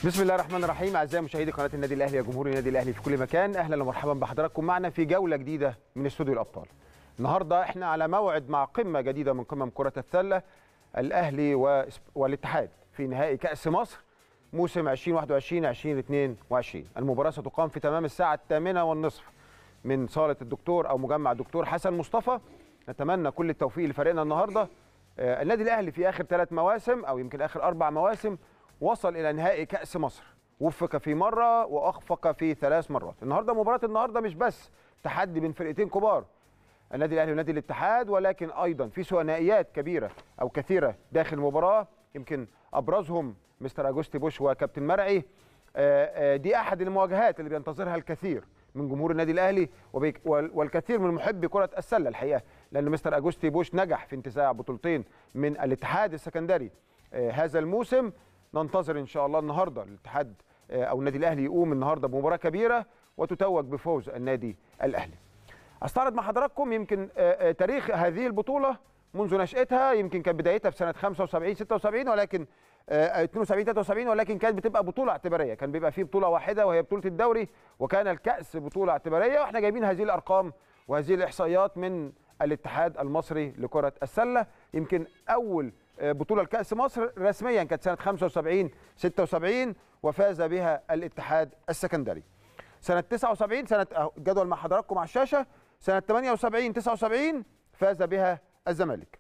بسم الله الرحمن الرحيم اعزائي مشاهدي قناه النادي الاهلي يا جمهور النادي الاهلي في كل مكان اهلا ومرحبا بحضراتكم معنا في جوله جديده من استوديو الابطال النهارده احنا على موعد مع قمه جديده من قمم كره السله الاهلي و- والاتحاد في نهائي كاس مصر موسم 2021 2022 المباراه ستقام في تمام الساعه الثامنة والنصف من صاله الدكتور او مجمع الدكتور حسن مصطفى نتمنى كل التوفيق لفريقنا النهارده آه، النادي الاهلي في اخر ثلاث مواسم او يمكن اخر اربع مواسم وصل الى نهائي كاس مصر وفق في مره واخفق في ثلاث مرات النهارده مباراه النهارده مش بس تحدي بين فرقتين كبار النادي الاهلي ونادي الاتحاد ولكن ايضا في ثنائيات كبيره او كثيره داخل المباراه يمكن ابرزهم مستر اجوستي بوش وكابتن مرعي آه، آه، دي احد المواجهات اللي بينتظرها الكثير من جمهور النادي الاهلي وبيك- وال- والكثير من محبي كره السله الحقيقه لان مستر اجوستي بوش نجح في انتزاع بطولتين من الاتحاد السكندري آه، هذا الموسم ننتظر ان شاء الله النهارده الاتحاد آه، او النادي الاهلي يقوم النهارده بمباراه كبيره وتتوج بفوز النادي الاهلي استعرض مع حضراتكم يمكن آه، آه، تاريخ هذه البطوله منذ نشاتها يمكن كانت بدايتها في سنه 75 76 ولكن آه، 72 73 ولكن كانت بتبقى بطوله اعتباريه كان بيبقى فيه بطوله واحده وهي بطوله الدوري وكان الكاس بطوله اعتباريه واحنا جايبين هذه الارقام وهذه الاحصائيات من الاتحاد المصري لكره السله يمكن اول آه، بطوله لكاس مصر رسميا كانت سنه 75 76 وفاز بها الاتحاد السكندري سنة 79 سنة أهو الجدول مع حضراتكم على الشاشة سنة 78 79 فاز بها الزمالك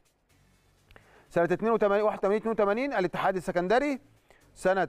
سنة 82 81 82 الاتحاد السكندري سنة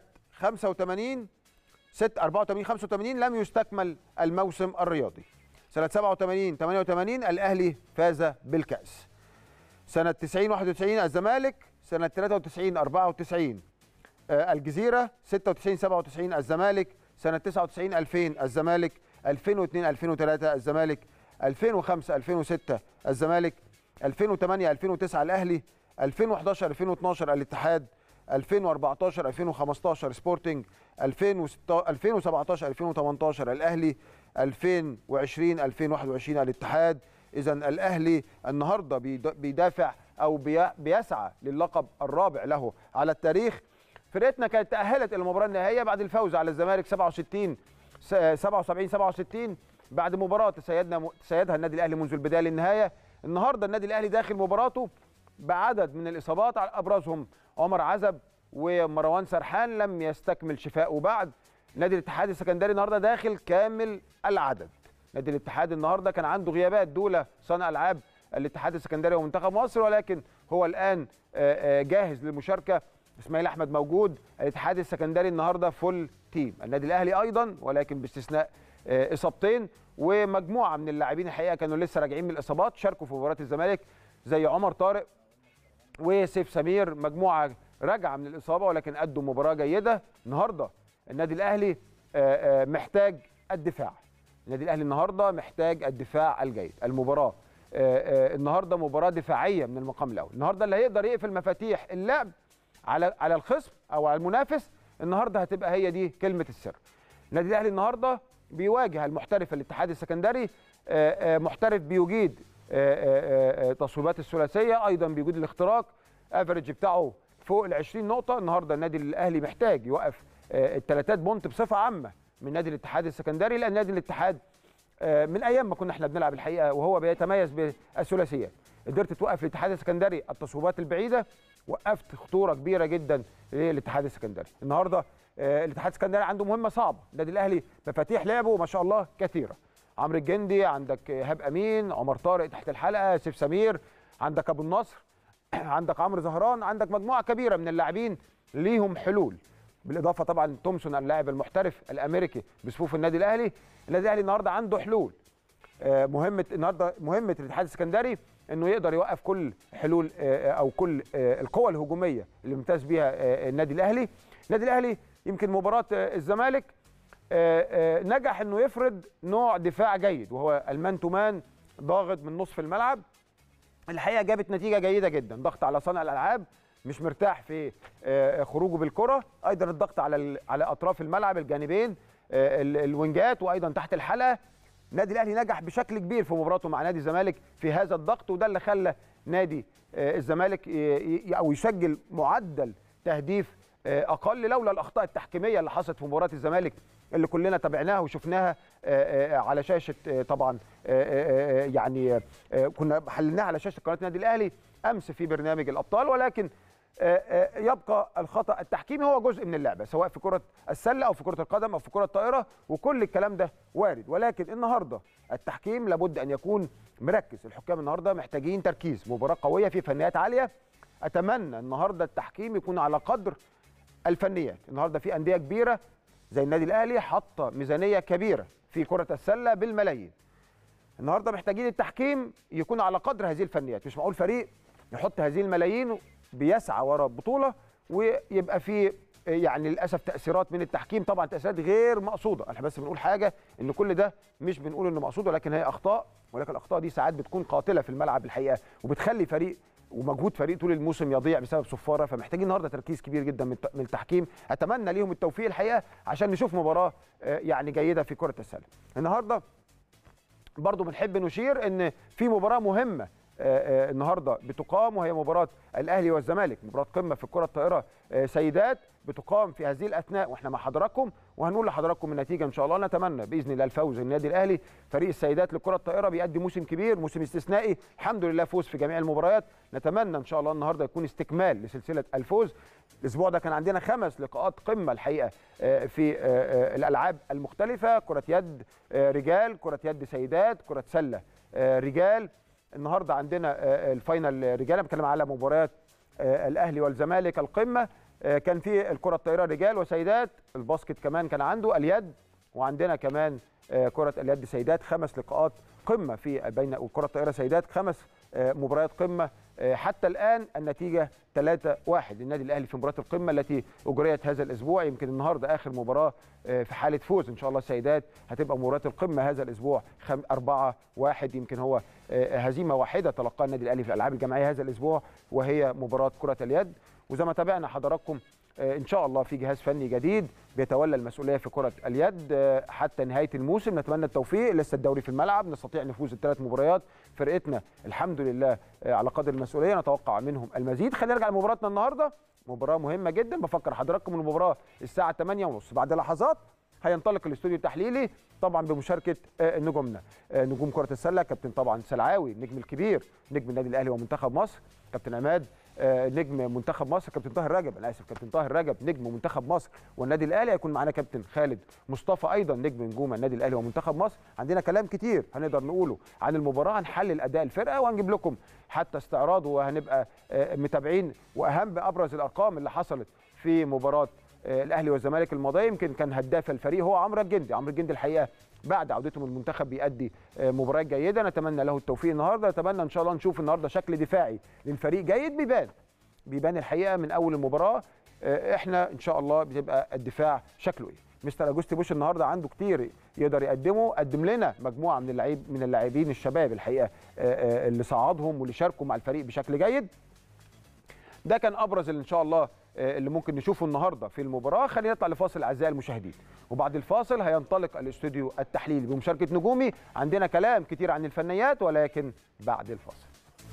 85 6 84 85 لم يستكمل الموسم الرياضي سنة 87 88 الأهلي فاز بالكأس سنة 90 91 الزمالك سنة 93 94 آه، الجزيرة 96 97 الزمالك سنة 99 2000 الزمالك 2002 2003 الزمالك 2005 2006 الزمالك 2008 2009 الأهلي 2011 2012 الاتحاد 2014 2015 سبورتنج 2016 2017 2018 الأهلي 2020 2021 الاتحاد إذا الأهلي النهارده بيد- بيدافع أو بي- بيسعى للقب الرابع له على التاريخ فرقتنا كانت تأهلت إلى المباراة النهائية بعد الفوز على الزمالك 67 س- 77 67 بعد مباراة تسيدنا تسيدها النادي الأهلي منذ البداية للنهاية النهارده النادي الأهلي داخل مباراته بعدد من الإصابات على أبرزهم عمر عزب ومروان سرحان لم يستكمل شفاءه بعد نادي الاتحاد السكندري النهارده داخل كامل العدد نادي الاتحاد النهارده كان عنده غيابات دولة صانع العاب الاتحاد السكندري ومنتخب مصر ولكن هو الان آه، آه، جاهز للمشاركه اسماعيل احمد موجود الاتحاد السكندري النهارده فول تيم النادي الاهلي ايضا ولكن باستثناء آه، اصابتين ومجموعه من اللاعبين الحقيقه كانوا لسه راجعين من الاصابات شاركوا في مباراه الزمالك زي عمر طارق وسيف سمير مجموعه راجعه من الاصابه ولكن ادوا مباراه جيده النهارده النادي الاهلي آه، آه، محتاج الدفاع النادي الاهلي النهارده محتاج الدفاع الجيد المباراه آه، آه، النهارده مباراه دفاعيه من المقام الاول النهارده اللي هيقدر يقفل مفاتيح اللعب على على الخصم او على المنافس النهارده هتبقى هي دي كلمه السر النادي الاهلي النهارده بيواجه المحترف الاتحاد السكندري آه، آه، محترف بيجيد آه، آه، آه، تصويبات الثلاثيه ايضا بيجيد الاختراق افريج بتاعه فوق ال 20 نقطه النهارده النادي الاهلي محتاج يوقف آه، الثلاثات بونت بصفه عامه من نادي الاتحاد السكندري لان نادي الاتحاد آه، من ايام ما كنا احنا بنلعب الحقيقه وهو بيتميز بالثلاثيات قدرت توقف الاتحاد السكندري التصويبات البعيده وقفت خطوره كبيره جدا للاتحاد السكندري النهارده آه، الاتحاد السكندري عنده مهمه صعبه النادي الاهلي مفاتيح لعبه ما شاء الله كثيره عمرو الجندي عندك ايهاب امين عمر طارق تحت الحلقه سيف سمير عندك ابو النصر عندك عمرو زهران عندك مجموعه كبيره من اللاعبين ليهم حلول بالاضافه طبعا تومسون اللاعب المحترف الامريكي بصفوف النادي الاهلي النادي الاهلي النهارده عنده حلول آه، مهمه النهارده مهمه الاتحاد السكندري انه يقدر يوقف كل حلول آه، او كل آه، القوى الهجوميه اللي ممتاز بيها آه، النادي الاهلي النادي الاهلي يمكن مباراه آه، الزمالك آه، آه، نجح انه يفرض نوع دفاع جيد وهو المان تو مان ضاغط من نصف الملعب الحقيقه جابت نتيجه جيده جدا ضغط على صانع الالعاب مش مرتاح في آه، خروجه بالكره ايضا الضغط على ال- على اطراف الملعب الجانبين آه، ال- الوينجات وايضا تحت الحلقه النادي الاهلي نجح بشكل كبير في مباراته مع نادي الزمالك في هذا الضغط وده اللي خلى نادي آه، الزمالك ي- ي- او يسجل معدل تهديف آه، اقل لولا الاخطاء التحكيميه اللي حصلت في مباراه الزمالك اللي كلنا تابعناها وشفناها آه، آه، على شاشه آه، طبعا آه، آه، آه، يعني آه، كنا حللناها على شاشه قناه النادي الاهلي امس في برنامج الابطال ولكن آه، آه، يبقى الخطا التحكيمي هو جزء من اللعبه سواء في كره السله او في كره القدم او في كره الطائره وكل الكلام ده وارد ولكن النهارده التحكيم لابد ان يكون مركز الحكام النهارده محتاجين تركيز مباراه قويه في فنيات عاليه اتمنى النهارده التحكيم يكون على قدر الفنيات النهارده في انديه كبيره زي النادي الاهلي حاطه ميزانيه كبيره في كره السله بالملايين النهارده محتاجين التحكيم يكون على قدر هذه الفنيات مش معقول فريق يحط هذه الملايين بيسعى ورا بطوله ويبقى في يعني للاسف تاثيرات من التحكيم طبعا تاثيرات غير مقصوده احنا بس بنقول حاجه ان كل ده مش بنقول انه مقصود ولكن هي اخطاء ولكن الاخطاء دي ساعات بتكون قاتله في الملعب الحقيقه وبتخلي فريق ومجهود فريق طول الموسم يضيع بسبب صفاره فمحتاجين النهارده تركيز كبير جدا من الت- من التحكيم اتمنى ليهم التوفيق الحقيقه عشان نشوف مباراه آه، يعني جيده في كره السله النهارده برضو بنحب نشير ان في مباراه مهمه آه، آه، النهارده بتقام وهي مباراه الاهلي والزمالك مباراه قمه في الكره الطائره آه، سيدات بتقام في هذه الاثناء واحنا مع حضراتكم وهنقول لحضراتكم النتيجه ان شاء الله نتمنى باذن الله الفوز النادي الاهلي فريق السيدات للكره الطائره بيقدم موسم كبير موسم استثنائي الحمد لله فوز في جميع المباريات نتمنى ان شاء الله النهارده يكون استكمال لسلسله الفوز الاسبوع ده كان عندنا خمس لقاءات قمه الحقيقه آه، في آه، آه، الالعاب المختلفه كره يد آه، رجال كره يد سيدات كره سله آه، رجال النهارده عندنا آه، الفاينل رجال أنا بتكلم على مباريات آه، الاهلي والزمالك القمه آه، كان في الكره الطائره رجال وسيدات الباسكت كمان كان عنده اليد وعندنا كمان آه، كره اليد سيدات خمس لقاءات قمه في بين الكره الطائره سيدات خمس آه، مباريات قمه آه، حتى الان النتيجه 3 1 للنادي الاهلي في مباراه القمه التي اجريت هذا الاسبوع يمكن النهارده اخر مباراه آه، في حاله فوز ان شاء الله السيدات هتبقى مباراه القمه هذا الاسبوع 4 1 يمكن هو آه، هزيمه واحده تلقاها النادي الاهلي في الالعاب الجماعيه هذا الاسبوع وهي مباراه كره اليد وزي ما تابعنا حضراتكم آه، ان شاء الله في جهاز فني جديد بيتولى المسؤوليه في كره اليد آه، حتى نهايه الموسم نتمنى التوفيق لسه الدوري في الملعب نستطيع نفوز الثلاث مباريات فرقتنا الحمد لله آه، على قدر المسؤوليه نتوقع منهم المزيد خلينا نرجع لمباراتنا النهارده مباراه مهمه جدا بفكر حضراتكم إن المباراه الساعه 8:30 بعد لحظات هينطلق الاستوديو التحليلي طبعا بمشاركه آه، نجومنا آه، نجوم كره السله كابتن طبعا سلعاوي النجم الكبير نجم النادي الاهلي ومنتخب مصر كابتن عماد آه، نجم منتخب مصر كابتن طاهر رجب انا اسف كابتن طاهر رجب نجم منتخب مصر والنادي الاهلي هيكون معانا كابتن خالد مصطفى ايضا نجم نجوم النادي الاهلي ومنتخب مصر عندنا كلام كتير هنقدر نقوله عن المباراه هنحلل اداء الفرقه وهنجيب لكم حتى استعراض وهنبقى آه، متابعين واهم بابرز الارقام اللي حصلت في مباراه آه، الاهلي والزمالك الماضيه يمكن كان هداف الفريق هو عمرو الجندي عمرو الجندي الحقيقه بعد عودته من المنتخب بيأدي آه، مباريات جيده نتمنى له التوفيق النهارده نتمنى ان شاء الله نشوف النهارده شكل دفاعي للفريق جيد بيبان بيبان الحقيقه من اول المباراه آه، احنا ان شاء الله بتبقى الدفاع شكله ايه مستر اجوستي بوش النهارده عنده كتير يقدر يقدمه قدم لنا مجموعه من اللعيب من اللاعبين الشباب الحقيقه آه، آه، اللي صعدهم واللي شاركوا مع الفريق بشكل جيد ده كان ابرز اللي ان شاء الله آه، اللي ممكن نشوفه النهارده في المباراه خلينا نطلع لفاصل اعزائي المشاهدين وبعد الفاصل هينطلق الاستوديو التحليلي بمشاركه نجومي عندنا كلام كتير عن الفنيات ولكن بعد الفاصل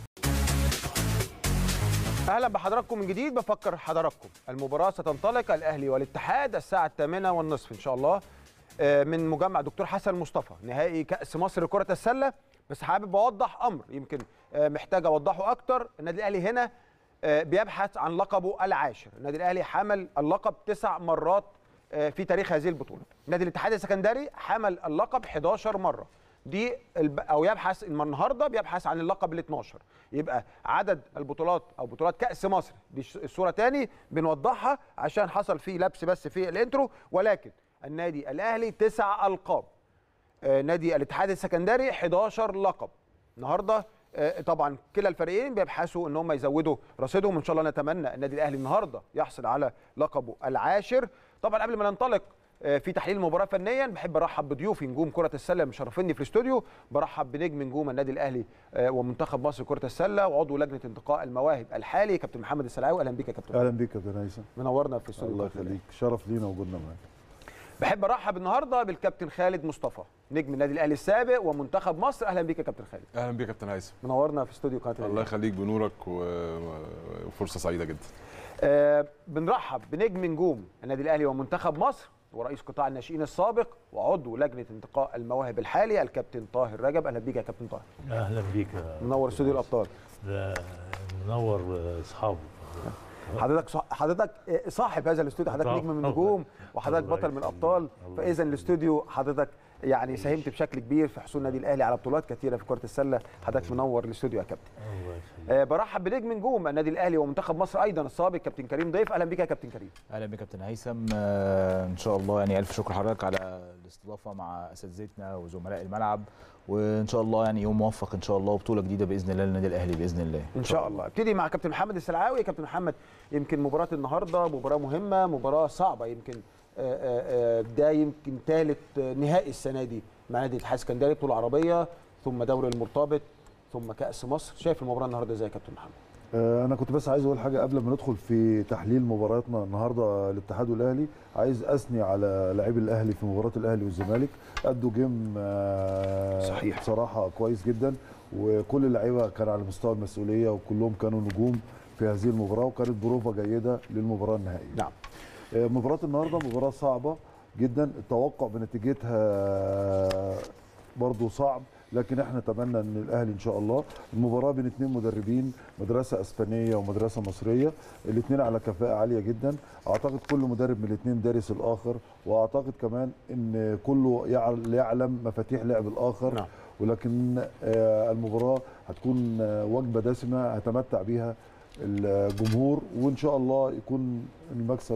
اهلا بحضراتكم من جديد بفكر حضراتكم المباراه ستنطلق الاهلي والاتحاد الساعه الثامنة والنصف ان شاء الله آه، من مجمع دكتور حسن مصطفى نهائي كاس مصر لكره السله بس حابب اوضح امر يمكن آه، محتاج اوضحه اكتر النادي الاهلي هنا آه، بيبحث عن لقبه العاشر النادي الاهلي حمل اللقب تسع مرات آه، في تاريخ هذه البطوله نادي الاتحاد السكندري حمل اللقب 11 مره دي الب... او يبحث الم- النهارده بيبحث عن اللقب ال 12 يبقى عدد البطولات او بطولات كاس مصر دي الش- الصوره تاني بنوضحها عشان حصل فيه لبس بس في الانترو ولكن النادي الاهلي تسع القاب آه، نادي الاتحاد السكندري 11 لقب النهارده آه، طبعا كلا الفريقين بيبحثوا ان هم يزودوا رصيدهم ان شاء الله نتمنى النادي الاهلي النهارده يحصل على لقبه العاشر طبعا قبل ما ننطلق آه، في تحليل المباراه فنيا بحب ارحب بضيوفي نجوم كره السله مشرفيني في الاستوديو برحب بنجم نجوم النادي الاهلي آه، ومنتخب مصر كره السله وعضو لجنه انتقاء المواهب الحالي كابتن محمد السلعاوي اهلا بيك يا كابتن اهلا بيك يا كابتن هيثم منورنا في الاستوديو الله كابتن. يخليك شرف لينا وجودنا معاك بحب ارحب النهارده بالكابتن خالد مصطفى نجم النادي الاهلي السابق ومنتخب مصر اهلا بيك يا كابتن خالد اهلا بيك يا كابتن هيثم منورنا في استوديو قناه الله الأهلي. يخليك بنورك و- وفرصه سعيده جدا آه بنرحب بنجم نجوم النادي الاهلي ومنتخب مصر ورئيس قطاع الناشئين السابق وعضو لجنه انتقاء المواهب الحالي الكابتن طاهر رجب اهلا بيك يا كابتن طاهر اهلا بيك يا منور استوديو الابطال ده منور اصحابه حضرتك صح حضرتك صاحب هذا الاستوديو حضرتك طبعا. نجم من النجوم وحضرتك الله بطل من يخليك. الابطال الله فاذا الاستوديو حضرتك يعني ساهمت بشكل كبير في حصول النادي الاهلي على بطولات كثيره في كره السله حضرتك منور الاستوديو يا كابتن الله يخليك آه برحب بنجم نجوم النادي الاهلي ومنتخب مصر ايضا السابق كابتن كريم ضيف اهلا بيك يا كابتن كريم اهلا بك كابتن هيثم آه، ان شاء الله يعني الف شكر لحضرتك على الاستضافه مع اساتذتنا وزملاء الملعب وان شاء الله يعني يوم موفق ان شاء الله وبطوله جديده باذن الله للنادي الاهلي باذن الله ان شاء الله ابتدي مع كابتن محمد السلعاوي كابتن محمد يمكن مباراه النهارده مباراه مهمه مباراه صعبه يمكن آه، آه، آه، ده يمكن ثالث نهائي السنه دي مع نادي الاتحاد السكندري بطوله عربيه ثم دوري المرتبط ثم كاس مصر شايف المباراه النهارده ازاي يا كابتن محمد آه، انا كنت بس عايز اقول حاجه قبل ما ندخل في تحليل مباراتنا النهارده الاتحاد والاهلي عايز اثني على لاعبي الاهلي في مباراه الاهلي والزمالك ادوا جيم آه، صحيح. بصراحه كويس جدا وكل اللعيبه كان على مستوى المسؤوليه وكلهم كانوا نجوم في هذه المباراه وكانت بروفه جيده للمباراه النهائيه نعم آه، مباراة النهارده مباراة صعبة جدا التوقع بنتيجتها برضو صعب لكن احنا نتمنى ان الاهلي ان شاء الله المباراة بين اثنين مدربين مدرسة اسبانية ومدرسة مصرية الاثنين على كفاءة عالية جدا اعتقد كل مدرب من الاثنين دارس الاخر واعتقد كمان ان كله يعل- يعلم مفاتيح لعب الاخر نعم. ولكن آه، المباراة هتكون آه، وجبة دسمة هتمتع بيها الجمهور وان شاء الله يكون المكسب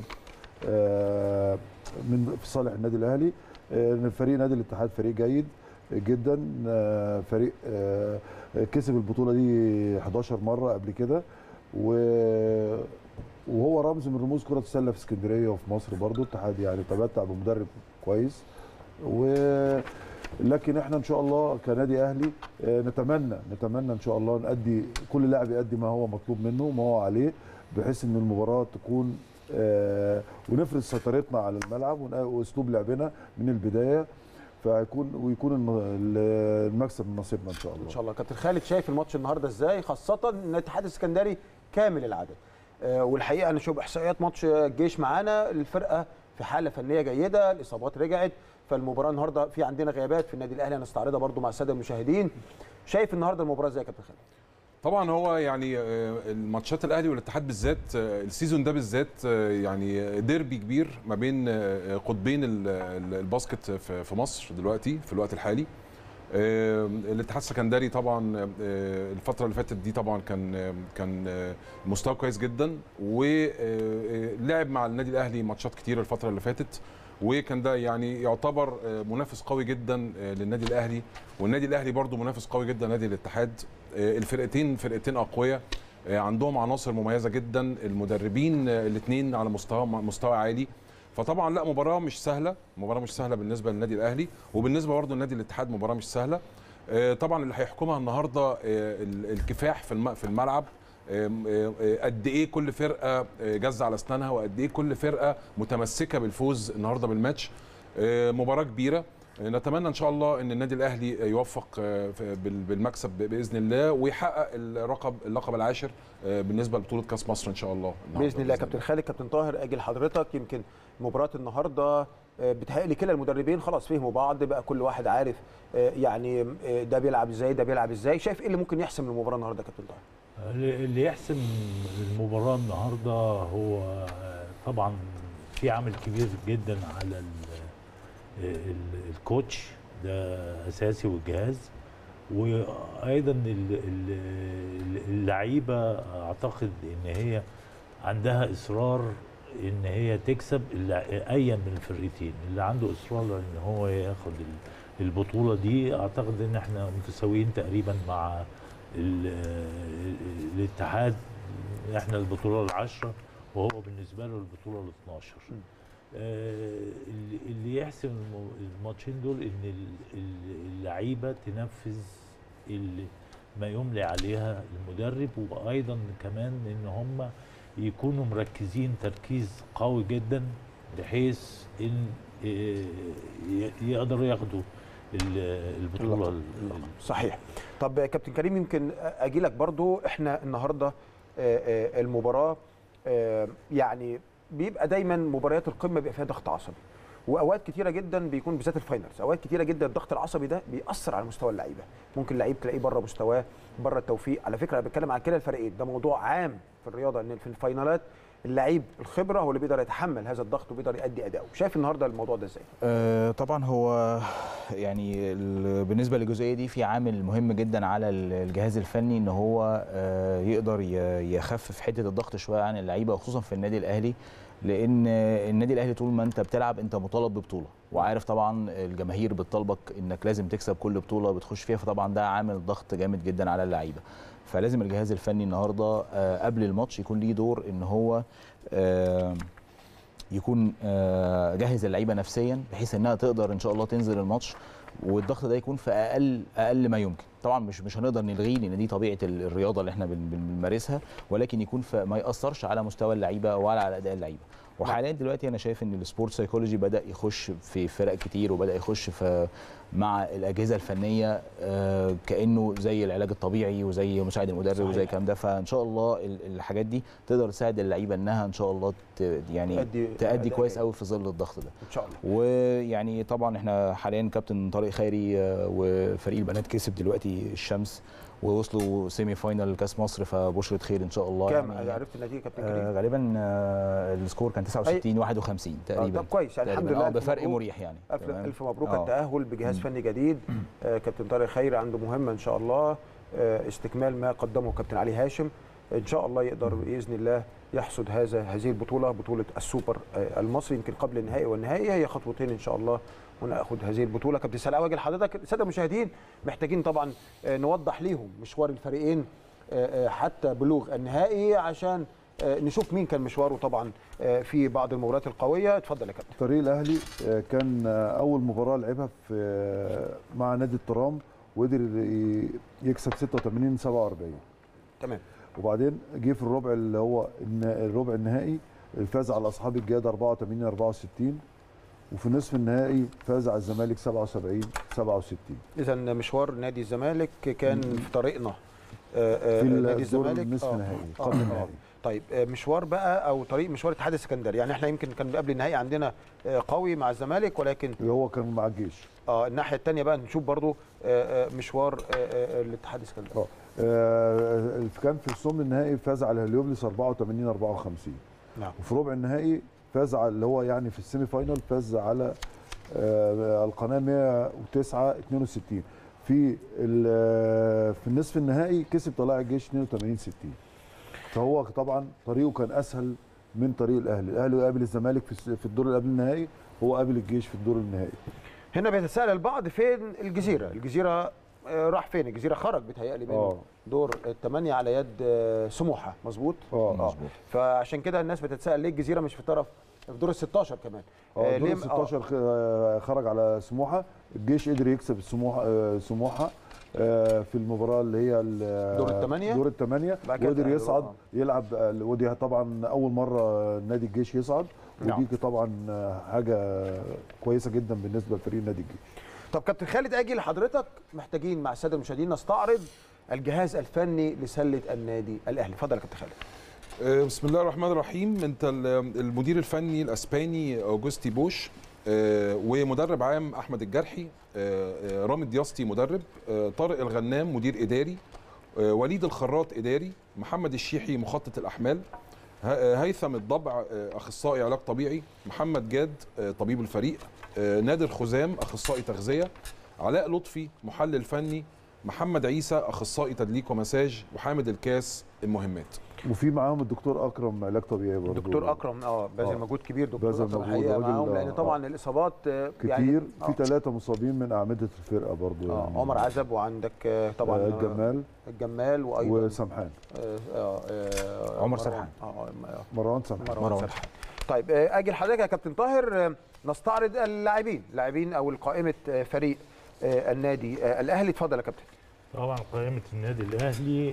آه، من في صالح النادي الاهلي آه، فريق نادي الاتحاد فريق جيد جدا آه، فريق آه، كسب البطوله دي 11 مره قبل كده و- وهو رمز من رموز كره السله في اسكندريه وفي مصر برضو الاتحاد يعني تمتع بمدرب كويس و لكن احنا ان شاء الله كنادي اهلي آه، نتمنى نتمنى ان شاء الله نأدي كل لاعب يأدي ما هو مطلوب منه وما هو عليه بحيث ان المباراه تكون آه، ونفرض سيطرتنا على الملعب ون- واسلوب لعبنا من البدايه فيكون ويكون الن- المكسب من نصيبنا ان شاء الله ان شاء الله كابتن خالد شايف الماتش النهارده ازاي خاصه ان الاتحاد السكندري كامل العدد آه، والحقيقه انا شوف احصائيات ماتش الجيش معانا الفرقه في حاله فنيه جيده الاصابات رجعت فالمباراه النهارده في عندنا غيابات في النادي الاهلي هنستعرضها برضو مع الساده المشاهدين شايف النهارده المباراه ازاي يا كابتن خالد طبعا هو يعني آه، الماتشات الاهلي والاتحاد بالذات آه، السيزون ده بالذات آه، يعني ديربي كبير ما بين آه، قطبين ال- ال- الباسكت في في مصر دلوقتي في الوقت الحالي آه، الاتحاد السكندري طبعا آه، الفتره اللي فاتت دي طبعا كان آه، كان آه، مستوى كويس جدا ولعب مع النادي الاهلي ماتشات كتير الفتره اللي فاتت وكان ده يعني يعتبر آه، منافس قوي جدا آه، للنادي الاهلي والنادي الاهلي برضو منافس قوي جدا نادي الاتحاد آه، الفرقتين فرقتين اقوياء آه، عندهم عناصر مميزه جدا المدربين الاثنين على مستوى مستوى عالي فطبعا لا مباراه مش سهله مباراه مش سهله بالنسبه للنادي الاهلي وبالنسبه برضه لنادي الاتحاد مباراه مش سهله آه، طبعا اللي هيحكمها النهارده آه، ال- الكفاح في الم- في الملعب آم، آه، آه، قد ايه كل فرقه آه، جز على اسنانها وقد ايه كل فرقه متمسكه بالفوز النهارده بالماتش آه، مباراه كبيره آه، نتمنى ان شاء الله ان النادي الاهلي يوفق آه، في- بال- بالمكسب باذن الله ويحقق اللقب اللقب العاشر آه، بالنسبه لبطوله كاس مصر ان شاء الله النهاردة باذن الله يا كابتن خالد كابتن طاهر اجي لحضرتك يمكن مباراه النهارده آه، بتهيألي كلا المدربين خلاص فهموا بعض بقى كل واحد عارف آه، يعني آه، ده بيلعب ازاي ده بيلعب ازاي شايف ايه اللي ممكن يحسم المباراه النهارده يا كابتن طاهر اللي اللي يحسم المباراة النهاردة هو طبعا في عامل كبير جدا على ال- ال- الكوتش ده أساسي والجهاز وأيضا ال- ال- اللعيبة أعتقد إن هي عندها إصرار إن هي تكسب اللع- أيا من الفرقتين اللي عنده إصرار إن هو ياخد ال- البطولة دي أعتقد إن إحنا متساويين تقريبا مع ال- الاتحاد احنا البطوله العشرة وهو بالنسبه له البطوله ال 12 آه، اللي- اللي يحسم الم- الماتشين دول ان ال- ال- اللعيبه تنفذ اللي ما يملي عليها المدرب وايضا كمان ان هم يكونوا مركزين تركيز قوي جدا بحيث ان آه، ي- يقدروا ياخدوا ال- البطوله ال- صحيح طب يا كابتن كريم يمكن اجي لك برضو احنا النهارده آه، آه، المباراه آه، يعني بيبقى دايما مباريات القمه بيبقى فيها ضغط عصبي واوقات كتيره جدا بيكون بالذات الفاينلز اوقات كتيره جدا الضغط العصبي ده بيأثر على مستوى اللعيبه ممكن لعيب تلاقيه بره مستواه بره التوفيق على فكره انا بتكلم عن كده الفريقين ده موضوع عام في الرياضه ان في الفاينالات اللعيب الخبره هو اللي بيقدر يتحمل هذا الضغط وبيقدر يؤدي اداؤه شايف النهارده الموضوع ده ازاي آه، طبعا هو يعني ال- بالنسبه للجزئيه دي في عامل مهم جدا على ال- الجهاز الفني ان هو آه، يقدر ي- يخفف حته الضغط شويه عن اللعيبه وخصوصا في النادي الاهلي لان النادي الاهلي طول ما انت بتلعب انت مطالب ببطوله وعارف طبعا الجماهير بتطالبك انك لازم تكسب كل بطوله بتخش فيها فطبعا ده عامل ضغط جامد جدا على اللعيبه فلازم الجهاز الفني النهارده آه، قبل الماتش يكون ليه دور ان هو آه، يكون آه، جهز اللعيبه نفسيا بحيث انها تقدر ان شاء الله تنزل الماتش والضغط ده يكون في اقل اقل ما يمكن طبعا مش مش هنقدر نلغيه لان دي طبيعه ال- الرياضه اللي احنا بن- بنمارسها ولكن يكون في ما ياثرش على مستوى اللعيبه ولا على اداء اللعيبه وحاليا دلوقتي انا شايف ان السبورت سايكولوجي بدا يخش في فرق كتير وبدا يخش في مع الاجهزه الفنيه آه، كانه زي العلاج الطبيعي وزي مساعد المدرب صحيح. وزي الكلام ده فان شاء الله ال- الحاجات دي تقدر تساعد اللعيبه انها ان شاء الله ت- يعني تأدي تأدي أداء كويس جيد. قوي في ظل الضغط ده ان شاء الله ويعني طبعا احنا حاليا كابتن طارق خيري آه، وفريق البنات كسب دلوقتي الشمس ووصلوا سيمي فاينال كاس مصر فبشرة خير ان شاء الله كام يعني عرفت النتيجه كابتن آه كريم غالبا آه السكور كان 69 51 آه، تقريبا طب كويس يعني الحمد تقريباً. لله اه ألف بفرق مبروك. مريح يعني ألف, تمام؟ ألف مبروك آه. التأهل بجهاز فني جديد آه كابتن طارق خير عنده مهمة إن شاء الله آه استكمال ما قدمه كابتن علي هاشم إن شاء الله يقدر بإذن الله يحصد هذا هذه البطولة بطولة السوبر آه المصري يمكن قبل النهائي والنهائي هي خطوتين إن شاء الله وناخد هذه البطولة كابتن سلاوي واجي لحضرتك السادة المشاهدين محتاجين طبعا آه نوضح ليهم مشوار الفريقين آه آه حتى بلوغ النهائي عشان آه نشوف مين كان مشواره طبعا آه في بعض المباريات القوية اتفضل يا كابتن فريق الاهلي آه، كان آه، اول مباراه لعبها في آه، مع نادي الترام وقدر ي- يكسب 86 47 تمام وبعدين جه في الربع اللي هو النا- الربع النهائي فاز على اصحاب الجياد 84 64 وفي نصف النهائي فاز على الزمالك 77 67 اذا مشوار نادي الزمالك كان في طريقنا آه، آه، في نادي الدور الزمالك النصف آه، النهائي آه، قبل آه. النهائي طيب آه، مشوار بقى او طريق مشوار الاتحاد السكندري يعني احنا يمكن كان قبل النهائي عندنا آه، قوي مع الزمالك ولكن هو كان مع الجيش اه الناحيه الثانيه بقى نشوف برضو آه، آه، مشوار آه، آه، الاتحاد السكندري اه آه، كان في الصوم النهائي فاز على هليوبلس 84 54 نعم وفي ربع النهائي فاز على اللي هو يعني في السيمي فاينال فاز على آه، القناه 109 62 في ال- في النصف النهائي كسب طلائع الجيش 82 60 فهو طبعا طريقه كان اسهل من طريق الاهلي الاهلي قابل الزمالك في الس- في الدور اللي قبل النهائي هو قابل الجيش في الدور النهائي هنا بيتساءل البعض فين الجزيره الجزيره آه، راح فين الجزيره خرج بيتهيألي من اه دور الثمانيه على يد آه، سموحه مظبوط اه مظبوط فعشان كده الناس بتتساءل ليه الجزيره مش في طرف في دور ال 16 كمان اه دور ليه- ال 16 خ- آه، خرج على سموحه الجيش قدر يكسب سموحه آه، سموحه آه، في المباراه اللي هي ال- دور الثمانية؟ دور الثمانيه بعد كده وقدر تأهلوا، يصعد آه. يلعب آه، ودي طبعا اول مره نادي الجيش يصعد نعم. ودي طبعا آه، حاجه كويسه جدا بالنسبه لفريق نادي الجيش طب كابتن خالد اجي لحضرتك محتاجين مع الساده المشاهدين نستعرض الجهاز الفني لسله النادي الاهلي اتفضل يا كابتن خالد آه، بسم الله الرحمن الرحيم انت ال- المدير الفني الاسباني اوجوستي بوش آه، ومدرب عام احمد الجرحي آه، آه، رامي دياستي مدرب آه، طارق الغنام مدير اداري آه، وليد الخراط اداري محمد الشيحي مخطط الاحمال ه- آه، هيثم الضبع آه، اخصائي علاج طبيعي محمد جاد آه، طبيب الفريق آه، نادر خزام اخصائي تغذيه علاء لطفي محلل فني محمد عيسى اخصائي تدليك ومساج وحامد الكاس المهمات وفي معاهم الدكتور اكرم علاج طبيعي برضه دكتور اكرم اه باذل آه. مجهود كبير دكتور باذل اكرم مجهود، الحقيقه راجل، معاهم لان آه، طبعا الاصابات آه، كتير يعني في ثلاثه مصابين من اعمده الفرقه برضه آه يعني عمر عزب وعندك آه، طبعا آه، آه، الجمال الجمال وايضا وسمحان آه، آه، آه، عمر مروان. سرحان. اه آه، مروان سمحان مروان مروان. سرحان طيب آه، اجي لحضرتك يا كابتن طاهر آه، نستعرض اللاعبين لاعبين او قائمه آه، فريق آه، النادي آه، الاهلي اتفضل يا كابتن طبعا قائمة النادي الأهلي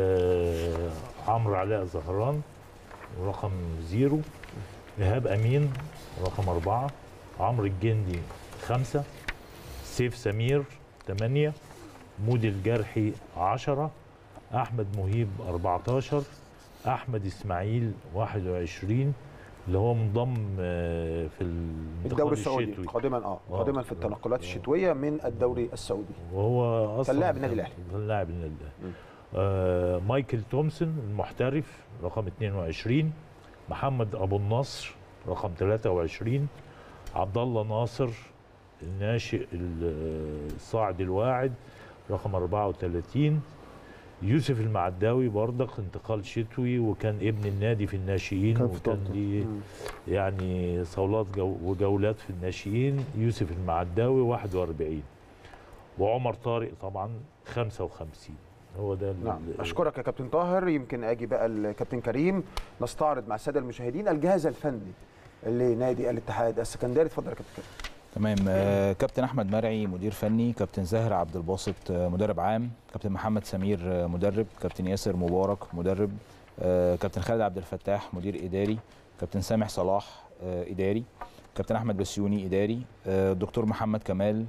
آه، عمرو علاء زهران رقم زيرو إيهاب أمين رقم أربعة عمرو الجندي خمسة سيف سمير ثمانية مودي الجرحي عشرة أحمد مهيب 14 احمد اسماعيل 21 اللي هو منضم آه، في الانتقال الدوري السعودي الشتوي قادما اه آه. قادما في التنقلات الشتويه من الدوري السعودي وهو اصلا كان لاعب النادي الأهلي. كان لاعب النادي مم. الاهلي آه مايكل تومسون المحترف رقم 22 محمد ابو النصر رقم 23 عبد الله ناصر الناشئ ال- الصاعد الواعد رقم 34 يوسف المعداوي برضك انتقال شتوي وكان ابن النادي في الناشئين كان في وكان طنطا. ليه مم. يعني صولات جو وجولات في الناشئين يوسف المعداوي 41 وعمر طارق طبعا 55 هو ده ال- نعم اشكرك يا كابتن طاهر يمكن اجي بقى الكابتن كريم نستعرض مع الساده المشاهدين الجهاز الفني لنادي الاتحاد السكندري اتفضل يا كابتن كريم تمام آه، كابتن احمد مرعي مدير فني كابتن زاهر عبد الباسط آه، مدرب عام كابتن محمد سمير آه، مدرب كابتن ياسر مبارك مدرب آه، كابتن خالد عبد الفتاح مدير اداري كابتن سامح صلاح آه، اداري كابتن احمد بسيوني اداري آه، دكتور محمد كمال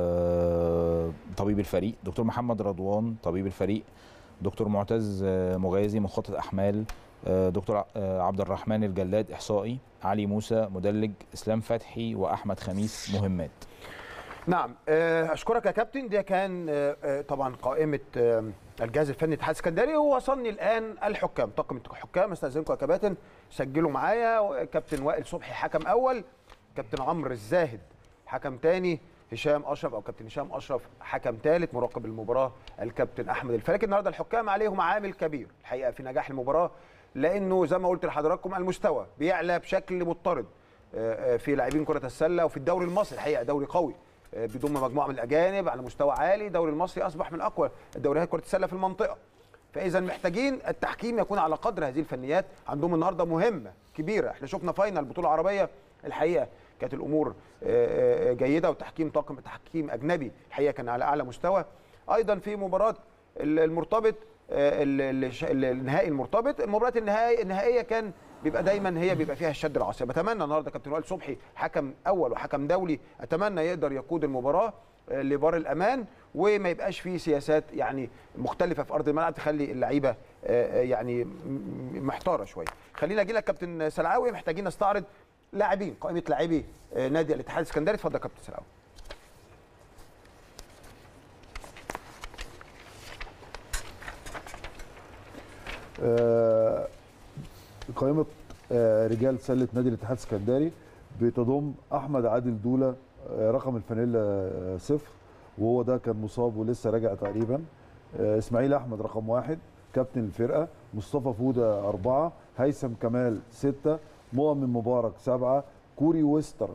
آه، طبيب الفريق دكتور محمد رضوان طبيب الفريق دكتور معتز آه، مغازي مخطط احمال آه، دكتور ع- آه، عبد الرحمن الجلاد احصائي علي موسى مدلج اسلام فتحي واحمد خميس مهمات نعم آه، اشكرك يا كابتن ده كان آه، آه، طبعا قائمه آه، الجهاز الفني الاتحاد السكندري ووصلني الان الحكام طاقم الحكام استاذنكم يا كباتن سجلوا معايا كابتن وائل صبحي حكم اول كابتن عمرو الزاهد حكم تاني هشام اشرف او كابتن هشام اشرف حكم ثالث مراقب المباراه الكابتن احمد الفلكي النهارده الحكام عليهم عامل كبير الحقيقه في نجاح المباراه لانه زي ما قلت لحضراتكم المستوى بيعلى بشكل مضطرد آه، آه، في لاعبين كره السله وفي الدوري المصري الحقيقه دوري قوي آه، بيضم مجموعه من الاجانب على مستوى عالي الدوري المصري اصبح من اقوى الدوريات كره السله في المنطقه فاذا محتاجين التحكيم يكون على قدر هذه الفنيات عندهم النهارده مهمه كبيره احنا شفنا فاينل بطوله عربيه الحقيقه كانت الامور آه، آه، جيده وتحكيم طاقم تحكيم اجنبي الحقيقه كان على اعلى مستوى ايضا في مباراه ال- المرتبط آه، ال- ال- ش- ال- النهائي المرتبط المباريات النهائي النهائيه كان بيبقى دايما هي بيبقى فيها الشد العصبي بتمنى النهارده كابتن وائل صبحي حكم اول وحكم دولي اتمنى يقدر يقود المباراه آه، لبار الامان وما يبقاش فيه سياسات يعني مختلفه في ارض الملعب تخلي اللعيبه آه، آه، يعني م- م- محتاره شويه خلينا اجي لك كابتن سلعاوي محتاجين نستعرض لاعبين قائمه لاعبي آه، نادي الاتحاد السكندري اتفضل يا كابتن سلعاوي آه، قائمة آه، رجال سلة نادي الاتحاد السكندري بتضم أحمد عادل دولة آه، رقم الفانيلا آه، صفر وهو ده كان مصاب ولسه راجع تقريبا آه، إسماعيل أحمد رقم واحد كابتن الفرقة مصطفى فودة أربعة هيثم كمال ستة مؤمن مبارك سبعة كوري ويستر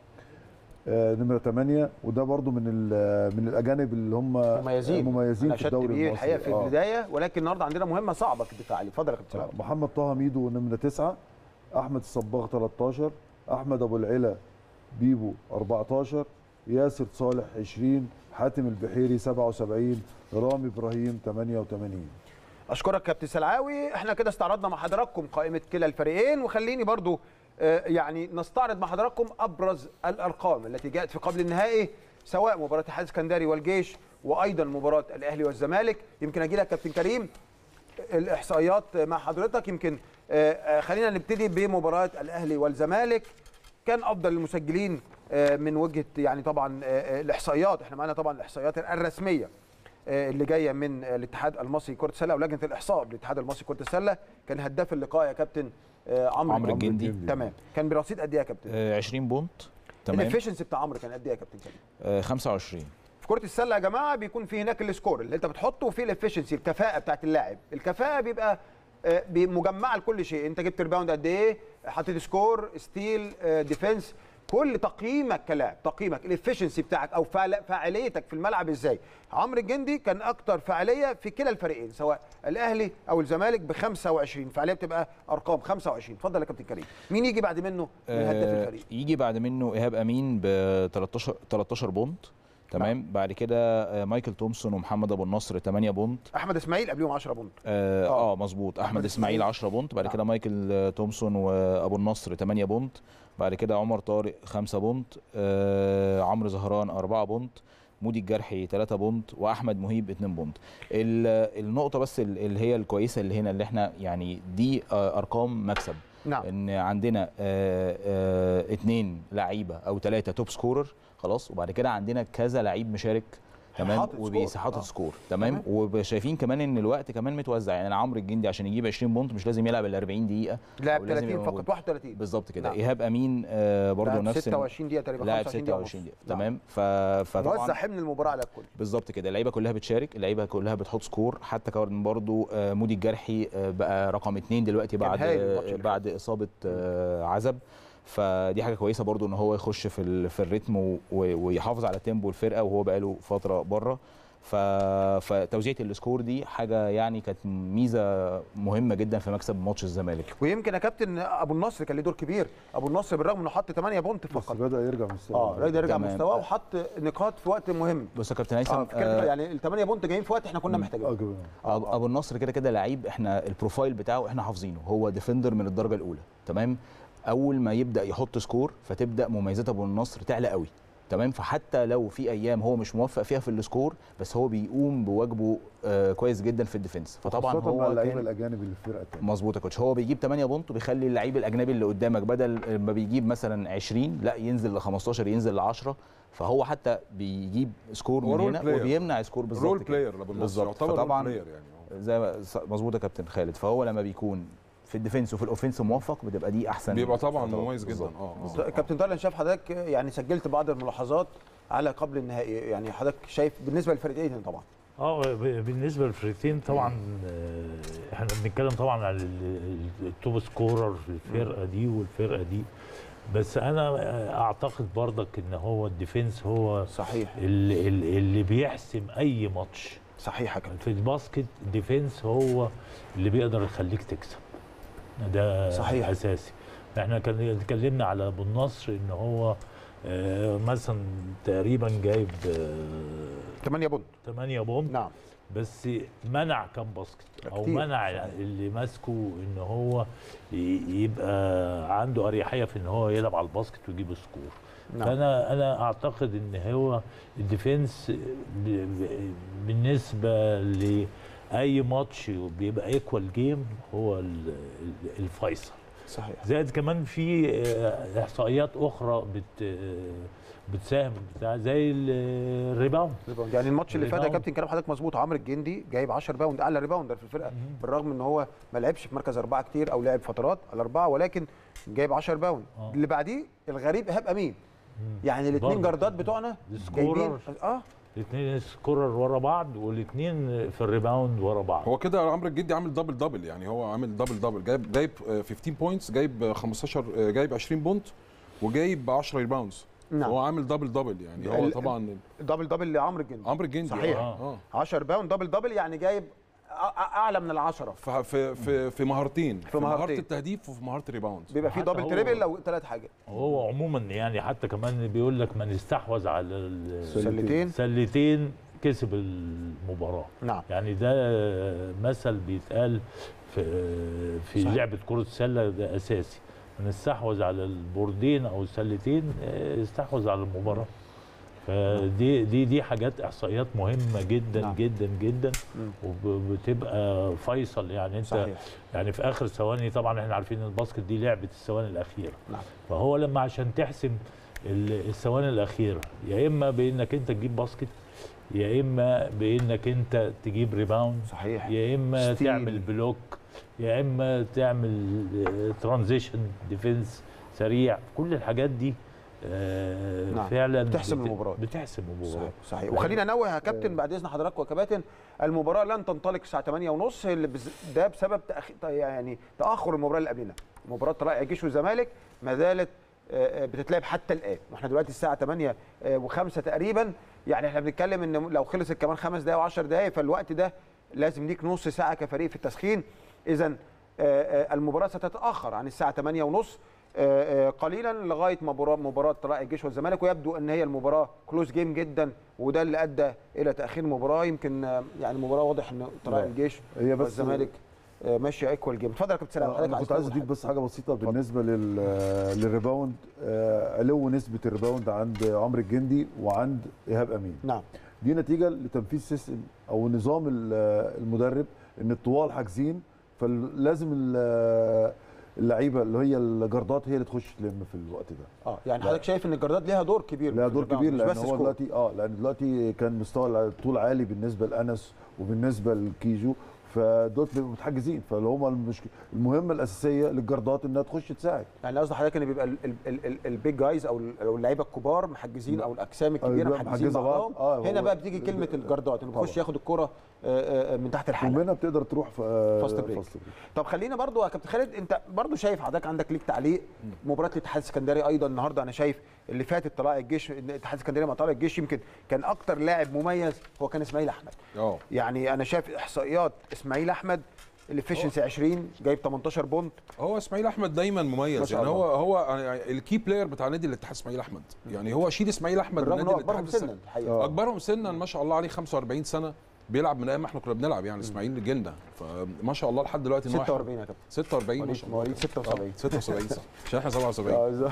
آه، نمرة ثمانية وده برضو من ال- من الأجانب اللي هم مميزين مميزين أنا في شدت الدوري بيه المصري الحقيقه في آه. البدايه ولكن النهارده عندنا مهمه صعبه في الدفاع عليه اتفضل يا كابتن سلعاوي محمد طه ميدو نمرة تسعة أحمد الصباغ 13 أحمد أبو العلا بيبو 14 ياسر صالح 20 حاتم البحيري 77 رامي إبراهيم 88 اشكرك كابتن سلعاوي احنا كده استعرضنا مع حضراتكم قائمه كلا الفريقين وخليني برضو آه، يعني نستعرض مع حضراتكم ابرز الارقام التي جاءت في قبل النهائي سواء مباراه الاتحاد السكندري والجيش وايضا مباراه الاهلي والزمالك يمكن اجي لك كابتن كريم الاحصائيات مع حضرتك يمكن آه، آه، خلينا نبتدي بمباراه الاهلي والزمالك كان افضل المسجلين آه، من وجهه يعني طبعا آه، آه، الاحصائيات احنا معانا طبعا الاحصائيات الرسميه آه، اللي جايه من آه، الاتحاد المصري كره السله ولجنه الاحصاء بالاتحاد المصري كره السله كان هداف اللقاء يا كابتن آه، عمرو عمرو الجندي. تمام كان برصيد قد ايه يا كابتن؟ آه، 20 بونت تمام الافشنسي بتاع عمرو كان قد ايه يا كابتن كريم؟ آه، 25 في كره السله يا جماعه بيكون في هناك السكور اللي انت بتحطه وفي الافشنسي الكفاءه بتاعت اللاعب الكفاءه بيبقى آه، بي- مجمعه لكل شيء انت جبت ريباوند قد ايه حطيت سكور ستيل آه، ديفense كل تقييمك كلاعب تقييمك الافشنسي بتاعك او فعل- فاعليتك في الملعب ازاي عمرو الجندي كان اكتر فاعليه في كلا الفريقين سواء الاهلي او الزمالك ب 25 فعاليه بتبقى ارقام 25 اتفضل يا كابتن كريم مين يجي بعد منه من هداف آه، الفريق يجي بعد منه ايهاب امين ب 13 13 بونت تمام بعد كده آه، مايكل تومسون ومحمد ابو النصر 8 بونت احمد اسماعيل قبليهم 10 بونت اه, آه. آه مظبوط أحمد احمد اسماعيل إسماعيل. 10 بونت بعد نعم. كده مايكل آه، تومسون وابو النصر 8 بونت بعد كده عمر طارق 5 بونت آه عمرو زهران 4 بونت مودي الجرحي 3 بونت واحمد مهيب 2 بونت ال- النقطه بس ال- اللي هي الكويسه اللي هنا اللي احنا يعني دي آه، ارقام مكسب نعم ان عندنا آه، آه، اتنين لعيبه او ثلاثه توب سكورر خلاص وبعد كده عندنا كذا لعيب مشارك تمام حاطط وبيس سكور. حاطط آه. سكور تمام تمام. وشايفين كمان ان الوقت كمان متوزع يعني أنا عمرو الجندي عشان يجيب 20 بونت مش لازم يلعب ال 40 دقيقه لعب ولازم 30 يبقى فقط موجود. 31 بالظبط كده نعم. ايهاب امين آه برضه لعب نفس 26 دقيقه تقريبا لاعب 25 26 دقيقه ونص. نعم. تمام ف... فطبعا موزع حمل المباراه على الكل بالظبط كده اللعيبه كلها بتشارك اللعيبه كلها بتحط سكور حتى كمان برضو آه، مودي الجرحي آه، بقى رقم اتنين دلوقتي كان بعد هايل الماتش آه، اللي بعد اصابه آه، عزب فدي حاجه كويسه برضو ان هو يخش في ال- في الريتم و- و- ويحافظ على تيمبو الفرقه وهو بقاله فتره بره ف... فتوزيعه السكور دي حاجه يعني كانت ميزه مهمه جدا في مكسب ماتش الزمالك ويمكن يا كابتن ابو النصر كان له دور كبير ابو النصر بالرغم انه حط 8 بونت بس فقط بدا يرجع مستوى اه رايدر رجع تمام. مستواه وحط نقاط في وقت مهم بص يا كابتن هيثم اه فكرة آه، يعني ال 8 بونت جايين في وقت احنا كنا محتاجينه اه كمان. أب- ابو النصر كده كده لعيب احنا البروفايل بتاعه احنا حافظينه هو ديفندر من الدرجه الاولى تمام اول ما يبدا يحط سكور فتبدا مميزات ابو النصر تعلى قوي تمام فحتى لو في ايام هو مش موفق فيها في السكور بس هو بيقوم بواجبه آه كويس جدا في الديفنس فطبعا خاصة مع هو اللعيبه كان الاجانب اللي في الفرقه الثانيه مظبوط يا كوتش هو بيجيب 8 بونت وبيخلي اللعيب الاجنبي اللي قدامك بدل ما بيجيب مثلا 20 لا ينزل ل 15 ينزل ل 10 فهو حتى بيجيب سكور هو من رول هنا بلاير. وبيمنع سكور بالظبط رول كده. بلاير ابو النصر بالظبط. يعتبر رول فطبعاً بلاير يعني هو. زي ما ص- مظبوط يا كابتن خالد فهو لما بيكون في الديفنس وفي الاوفنس موفق بتبقى دي احسن بيبقى طبعا فترات. مميز جدا بالظبط. اه آه. كابتن طارق أنا شايف حضرتك يعني سجلت بعض الملاحظات على قبل النهائي يعني حضرتك شايف بالنسبه للفريقين طبعا اه ب- بالنسبه للفرقتين طبعا آه، احنا بنتكلم طبعا على ال- ال- التوب سكورر في الفرقه دي والفرقه دي بس انا آه، اعتقد برضك ان هو الديفنس هو صحيح اللي, اللي بيحسم اي ماتش صحيح يا كابتن في الباسكت الديفنس هو اللي بيقدر يخليك تكسب ده صحيح. اساسي احنا كان اتكلمنا على ابو النصر ان هو آه، مثلا تقريبا جايب 8 بونت 8 بوم نعم بس منع كام باسكت او كتير. منع اللي ماسكه ان هو ي- يبقى عنده اريحيه في ان هو يلعب على الباسكت ويجيب سكور نعم فانا انا اعتقد ان هو الديفنس ب- ب- بالنسبه لاي ماتش بيبقى ايكوال جيم هو ال- ال- الفيصل صحيح زائد كمان في آه، احصائيات اخرى بت آه، بتساهم بتاع زي ال- الريباوند يعني الماتش اللي فات يا ريباوند. كابتن كلام حضرتك مظبوط عمرو الجندي جايب 10 باوند اعلى ريباوندر في الفرقه بالرغم ان هو ما لعبش في مركز اربعه كتير او لعب فترات على اربعه ولكن جايب 10 باوند آه. اللي بعديه الغريب ايهاب امين يعني الاثنين برضه. جاردات بتوعنا السكورر. جايبين اه الاثنين سكورر ورا بعض والاثنين في الريباوند ورا بعض هو كده عمرو الجدي عامل دبل دبل يعني هو عامل دبل دبل جايب جايب آه، 15 بوينتس جايب آه، 15 آه، جايب 20 بونت وجايب 10 ريباوندز نعم هو عامل دبل دبل يعني هو ال- طبعا دبل دبل لعمرو الجندي عمرو الجندي صحيح. اه آه. 10 باوند دبل دبل يعني جايب أ- أ- اعلى من العشرة ف- في في في مهارتين في مهاره مهارتين. التهديف وفي مهاره الريباوند بيبقى فيه حتى دبل هو- تريبل لو ثلاث حاجات هو عموما يعني حتى كمان بيقول لك من استحوذ على ال- سلتين سلتين كسب المباراه نعم يعني ده مثل بيتقال في في صحيح. لعبه كره السله ده اساسي من استحوذ على البوردين او السلتين آه، استحوذ على المباراه فدي دي دي حاجات احصائيات مهمه جدا نعم. جدا جدا مم. وبتبقى فيصل يعني انت صحيح يعني في اخر ثواني طبعا احنا عارفين ان الباسكت دي لعبه الثواني الاخيره نعم. فهو لما عشان تحسم ال- الثواني الاخيره يا اما بانك انت تجيب باسكت يا اما بانك انت تجيب ريباوند صحيح يا اما ستيل. تعمل بلوك يا اما تعمل ترانزيشن ديفنس سريع كل الحاجات دي آه، نعم. فعلا بتحسم بت- المباراة. بتحسم المباراه صحيح صحيح وخلينا ننوه يا كابتن بعد اذن حضراتكم يا كباتن المباراه لن تنطلق الساعه 8 ونص اللي بز... ده بسبب تأخ... يعني تاخر المباراه اللي قبلنا مباراه طلائع الجيش والزمالك ما زالت آه، آه، بتتلعب حتى الان واحنا دلوقتي الساعه 8 و5 تقريبا يعني احنا بنتكلم ان لو خلصت كمان خمس دقائق و10 دقائق فالوقت ده لازم ليك نص ساعه كفريق في التسخين اذا المباراه ستتاخر عن الساعه 8 ونص آه، آه، قليلا لغايه مباراه مباراه طلائع الجيش والزمالك ويبدو ان هي المباراه كلوز جيم جدا وده اللي ادى الى تاخير المباراه يمكن آه، يعني المباراه واضح ان طلائع لا. الجيش هي بس والزمالك آه، ماشيه ايكوال جيم اتفضل يا كابتن سلام انا حضرتك كنت عايز تقول اضيف حاجة. بس حاجه بسيطه بالنسبه لل للريباوند آه، علو نسبه الريباوند عند عمرو الجندي وعند ايهاب امين نعم دي نتيجه لتنفيذ سيستم او نظام ال- المدرب ان الطوال حاجزين فلازم ال- اللعيبه اللي هي الجردات هي اللي تخش تلم في الوقت ده اه يعني لا. حضرتك شايف ان الجردات ليها دور كبير لها في دور الريباوند، كبير مش لان بس هو سكور. دلوقتي اه لان دلوقتي كان مستوى الطول عالي بالنسبه لانس وبالنسبه لكيجو فدول بيبقوا متحجزين فاللي هم المشكله المهمه الاساسيه للجردات انها تخش تساعد يعني قصدي حضرتك ان بيبقى ال- ال- ال- ال- البيج جايز او ال- او اللعيبه الكبار محجزين او الاجسام الكبيره يبقى محجزين محجزة بعض. بعضهم آه، هنا هو- بقى بتيجي كلمه الجردات انه بيخش طبعا. ياخد الكره آه، آه، من تحت الحلقه ومنها بتقدر تروح في آه، فاست بريك. فاست بريك. طب خلينا برضو يا كابتن خالد انت برضو شايف حضرتك عندك ليك تعليق مباراه الاتحاد السكندري ايضا النهارده انا شايف اللي فاتت طلائع الجيش إن الاتحاد السكندري مع طلائع الجيش يمكن كان اكتر لاعب مميز هو كان اسماعيل احمد اه يعني انا شايف احصائيات اسماعيل احمد الافشنسي 20 جايب 18 بونت هو اسماعيل احمد دايما ما مميز شاء يعني الله. هو هو يعني الكي بلاير بتاع نادي الاتحاد اسماعيل احمد يعني هو شيل اسماعيل احمد من بالرغم ان نادي هو اكبرهم الاتحاد سنا السنة. الحقيقه اكبرهم سنا ما شاء الله عليه 45 سنه بيلعب من ايام ما احنا كنا بنلعب يعني اسماعيل جيلنا فما شاء الله لحد دلوقتي إن هو 46 يا كابتن 46 ما مواليد شاء الله مواليد 76 آه، 76 صح عشان احنا 77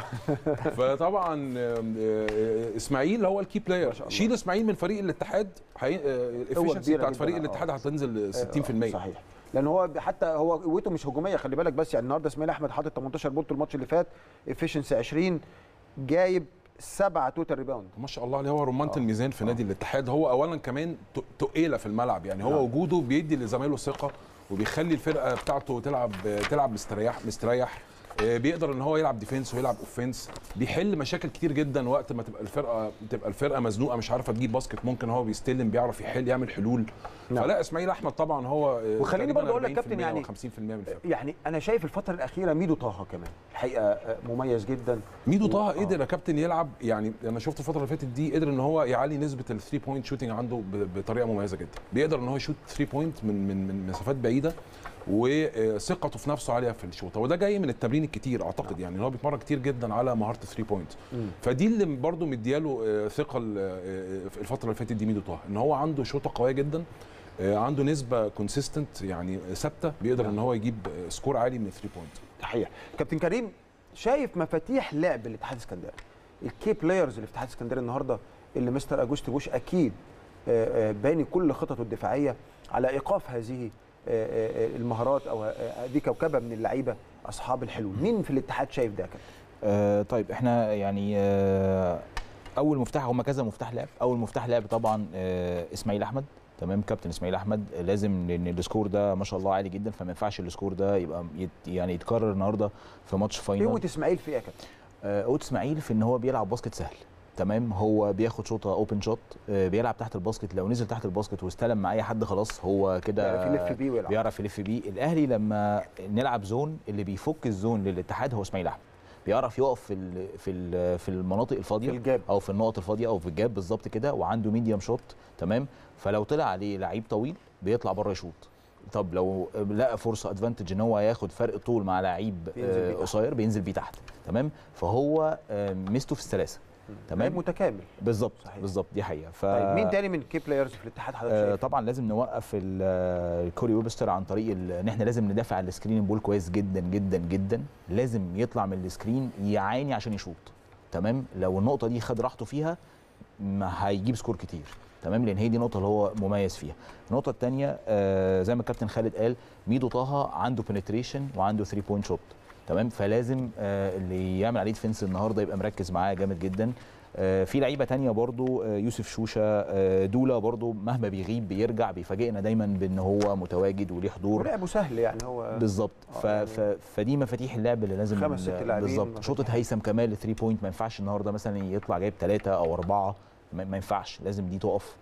فطبعا آم، آه، اسماعيل هو الكي بلاير شاء الله. شيل اسماعيل من فريق الاتحاد هي... الافشنسي كبيرة بتاعت جداً، فريق آه. الاتحاد هتنزل 60% صحيح لان هو حتى هو قوته مش هجوميه خلي بالك بس يعني النهارده اسماعيل احمد حاطط 18 بونت الماتش اللي فات افشنسي 20 جايب سبعه توتال ريباوند ما شاء الله عليه هو رمانة الميزان في نادي الاتحاد هو اولا كمان ت- تقيله في الملعب يعني هو وجوده بيدي لزمايله ثقه وبيخلي الفرقه بتاعته تلعب تلعب مستريح مستريح آه، بيقدر ان هو يلعب ديفense ويلعب اوفنس بيحل مشاكل كتير جدا وقت ما تبقى الفرقه تبقى الفرقه مزنوقه مش عارفه تجيب باسكت ممكن هو بيستلم بيعرف يحل يعمل حلول نعم. فلا اسماعيل احمد طبعا هو آه، وخليني تقريباً برضه أقول لك 40% كابتن يعني- أو 50% من الفرقه يعني انا شايف الفتره الاخيره ميدو طه كمان الحقيقه آه، مميز جدا ميدو طه آه. قدر يا كابتن يلعب يعني انا شفت الفتره اللي فاتت دي قدر ان هو يعلي نسبه الثري بوينت شوتنج عنده ب- بطريقه مميزه جدا بيقدر ان هو يشوت ثري بوينت من من من مسافات بعيده وثقته في نفسه عاليه في الشوطه وده جاي من التمرين الكتير اعتقد يعني ان هو بيتمرن كتير جدا على مهاره الثري بوينت فدي اللي برده مدياله آه، ثقه ال- آه، في الفتره اللي فاتت دي ميدو طه ان هو عنده شوطه قويه جدا آه، عنده نسبه كونسيستنت يعني ثابته بيقدر ان هو يجيب آه، سكور عالي من الثري بوينت صحيح كابتن كريم شايف مفاتيح لعب الاتحاد السكندري الكي بلايرز اللي في الاتحاد السكندري النهارده اللي مستر اجوستي بوش اكيد آه، آه، باني كل خططه الدفاعيه على ايقاف هذه آه، آه، آه، المهارات او آه، هذه كوكبه من اللعيبه اصحاب الحلول مين في الاتحاد شايف ده يا كابتن آه طيب احنا يعني آه اول مفتاح هما كذا مفتاح لعب اول مفتاح لعب طبعا آه اسماعيل احمد تمام كابتن اسماعيل احمد لازم لان السكور ده ما شاء الله عالي جدا فما ينفعش السكور ده يبقى يت يعني يتكرر النهارده في ماتش فاينل قوه اسماعيل في ايه يا كابتن آه، قوت اسماعيل في ان هو بيلعب باسكت سهل تمام هو بياخد شوطه اوبن شوت آه، بيلعب تحت الباسكت لو نزل تحت الباسكت واستلم مع اي حد خلاص هو كده بيعرف يلف بيه ويلعب. بيعرف يلف بيه الاهلي لما نلعب زون اللي بيفك الزون للاتحاد هو اسماعيل احمد بيعرف يقف في ال في ال في المناطق الفاضيه في الجاب. او في النقط الفاضيه او في الجاب بالظبط كده وعنده ميديم شوت تمام فلو طلع عليه لعيب طويل بيطلع بره يشوط طب لو لقى فرصه ادفانتج ان هو ياخد فرق طول مع لعيب بينزل بيه آه، تحت. قصير بينزل بيه تحت تمام فهو آه، ميزته في السلاسه لعيب تمام متكامل بالظبط صحيح. بالظبط دي حقيقه ف طيب مين تاني من الكي بلايرز في الاتحاد حضرتك آه شايف طبعا لازم نوقف ال- آه، الكوري ويبستر عن طريق ال- ان احنا لازم ندافع على السكرين بول كويس جدا جدا جدا لازم يطلع من السكرين يعاني عشان يشوط تمام لو النقطه دي خد راحته فيها ما هيجيب سكور كتير تمام لان هي دي النقطه اللي هو مميز فيها النقطه الثانيه آه زي ما الكابتن خالد قال ميدو طه عنده بنتريشن وعنده 3 بوينت شوت تمام فلازم آه اللي يعمل عليه ديفنس النهارده يبقى مركز معاه جامد جدا آه، في لعيبه تانية برضو آه، يوسف شوشه آه، دولا برضو مهما بيغيب بيرجع بيفاجئنا دايما بان هو متواجد وليه حضور ولعبه سهل يعني هو بالظبط آه، ف... يعني ف... فدي مفاتيح اللعب اللي لازم خمس ست لاعبين بالظبط مفاتيح. شوطه هيثم كمال 3 بوينت ما ينفعش النهارده مثلا يطلع جايب ثلاثه او اربعه ما ما ينفعش لازم دي تقف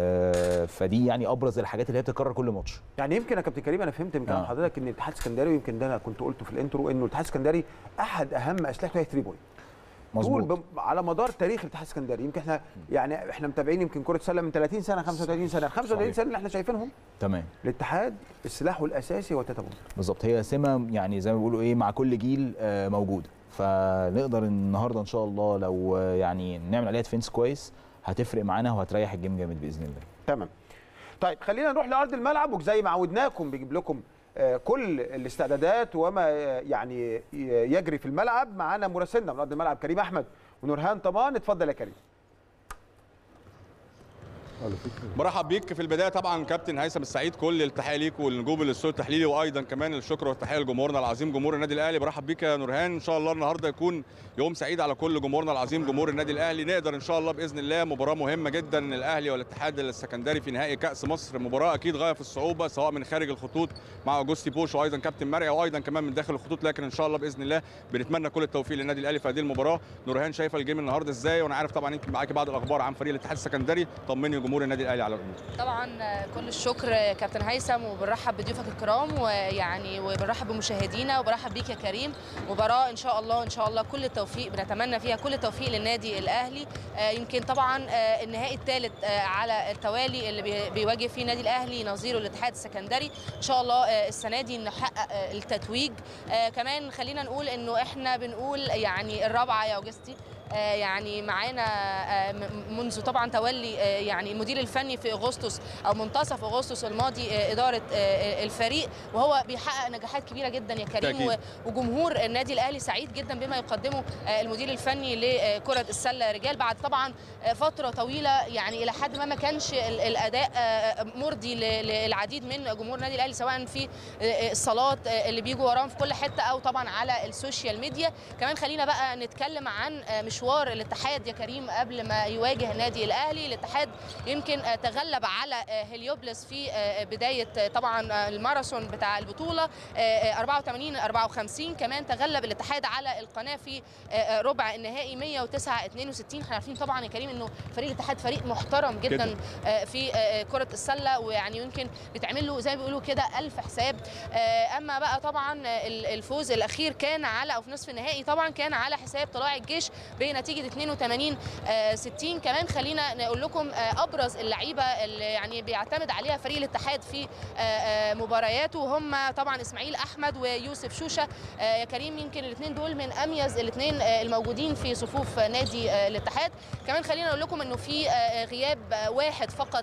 آه، فدي يعني ابرز الحاجات اللي هي بتتكرر كل ماتش يعني يمكن يا كابتن كريم انا فهمت من كلام آه. حضرتك ان الاتحاد السكندري ويمكن ده انا كنت قلته في الانترو انه الاتحاد السكندري احد اهم اسلحته هي 3 بوينت طول مظبوط بم- على مدار تاريخ الاتحاد السكندري يمكن احنا يعني احنا متابعين يمكن كره سله من 30 سنه 35 سنه 35 صحيح. سنه اللي احنا شايفينهم تمام الاتحاد سلاحه الاساسي هو تاتا بوينت بالظبط هي سمه يعني زي ما بيقولوا ايه مع كل جيل آه، موجوده فنقدر النهارده ان شاء الله لو آه، يعني نعمل عليها ديفنس كويس هتفرق معانا وهتريح الجيم جامد باذن الله تمام طيب خلينا نروح لارض الملعب وزي ما عودناكم بيجيب لكم آه، كل الاستعدادات وما آه، يعني ي- يجري في الملعب معانا مراسلنا من ارض الملعب كريم احمد ونورهان طمان اتفضل يا كريم على فكره برحب بيك في البدايه طبعا كابتن هيثم السعيد كل التحيه ليك والنجوم الاستوديو التحليلي وايضا كمان الشكر والتحيه لجمهورنا العظيم جمهور النادي الاهلي برحب بيك يا نورهان ان شاء الله النهارده يكون يوم سعيد على كل جمهورنا العظيم جمهور النادي الاهلي نقدر ان شاء الله باذن الله مباراه مهمه جدا الاهلي والاتحاد السكندري في نهائي كاس مصر مباراه اكيد غايه في الصعوبه سواء من خارج الخطوط مع اوجوستي بوش وايضا كابتن مرعي وايضا كمان من داخل الخطوط لكن ان شاء الله باذن الله بنتمنى كل التوفيق للنادي الاهلي في هذه المباراه نورهان شايفه الجيم النهارده ازاي وانا عارف طبعا انت معاكي بعض الاخبار عن فريق الاتحاد السكندري طمني جمهور النادي الاهلي على الامور طبعا كل الشكر كابتن هيثم وبنرحب بضيوفك الكرام ويعني وبنرحب بمشاهدينا وبنرحب بيك يا كريم مباراه ان شاء الله ان شاء الله كل التوفيق بنتمنى فيها كل التوفيق للنادي الاهلي آه، يمكن طبعا آه، النهائي الثالث على التوالي اللي بي- بيواجه فيه النادي الاهلي نظيره الاتحاد السكندري ان شاء الله آه، السنه دي نحقق آه، التتويج آه، كمان خلينا نقول انه احنا بنقول يعني الرابعه يا اوجستي آه، يعني معانا آه، م- منذ طبعا تولي آه، يعني المدير الفني في اغسطس او منتصف اغسطس الماضي آه، اداره آه، الفريق وهو بيحقق نجاحات كبيره جدا يا كريم بالتأكيد. و- وجمهور النادي الاهلي سعيد جدا بما يقدمه آه، المدير الفني لكره السله رجال بعد طبعا آه، فتره طويله يعني الى حد ما ما كانش ال- الاداء آه، مرضي ل- للعديد من جمهور النادي الاهلي سواء في آه، الصالات آه، اللي بيجوا وراهم في كل حته او طبعا على السوشيال ميديا كمان خلينا بقى نتكلم عن آه، مشوار الاتحاد يا كريم قبل ما يواجه النادي الاهلي الاتحاد يمكن آه، تغلب على آه، هليوبلس في آه، بدايه آه، طبعا آه، الماراثون بتاع البطوله آه، آه، 84 54 كمان تغلب الاتحاد على القناه في آه، آه، ربع النهائي 109 62 احنا عارفين طبعا يا كريم انه فريق الاتحاد فريق محترم جدا جداً. آه، في آه، كره السله ويعني يمكن بيتعمل له زي ما بيقولوا كده ألف حساب آه، اما بقى طبعا آه، ال- الفوز الاخير كان على او في نصف النهائي طبعا كان على حساب طلائع الجيش بنتيجه 82 آه، 60 كمان خلينا نقول لكم آه، ابرز اللعيبه اللي يعني بيعتمد عليها فريق الاتحاد في آه، آه، مبارياته هم طبعا اسماعيل احمد ويوسف شوشه آه، يا كريم يمكن الاثنين دول من اميز الاثنين الموجودين في صفوف نادي آه، الاتحاد كمان خلينا نقول لكم انه في آه، غياب آه، واحد فقط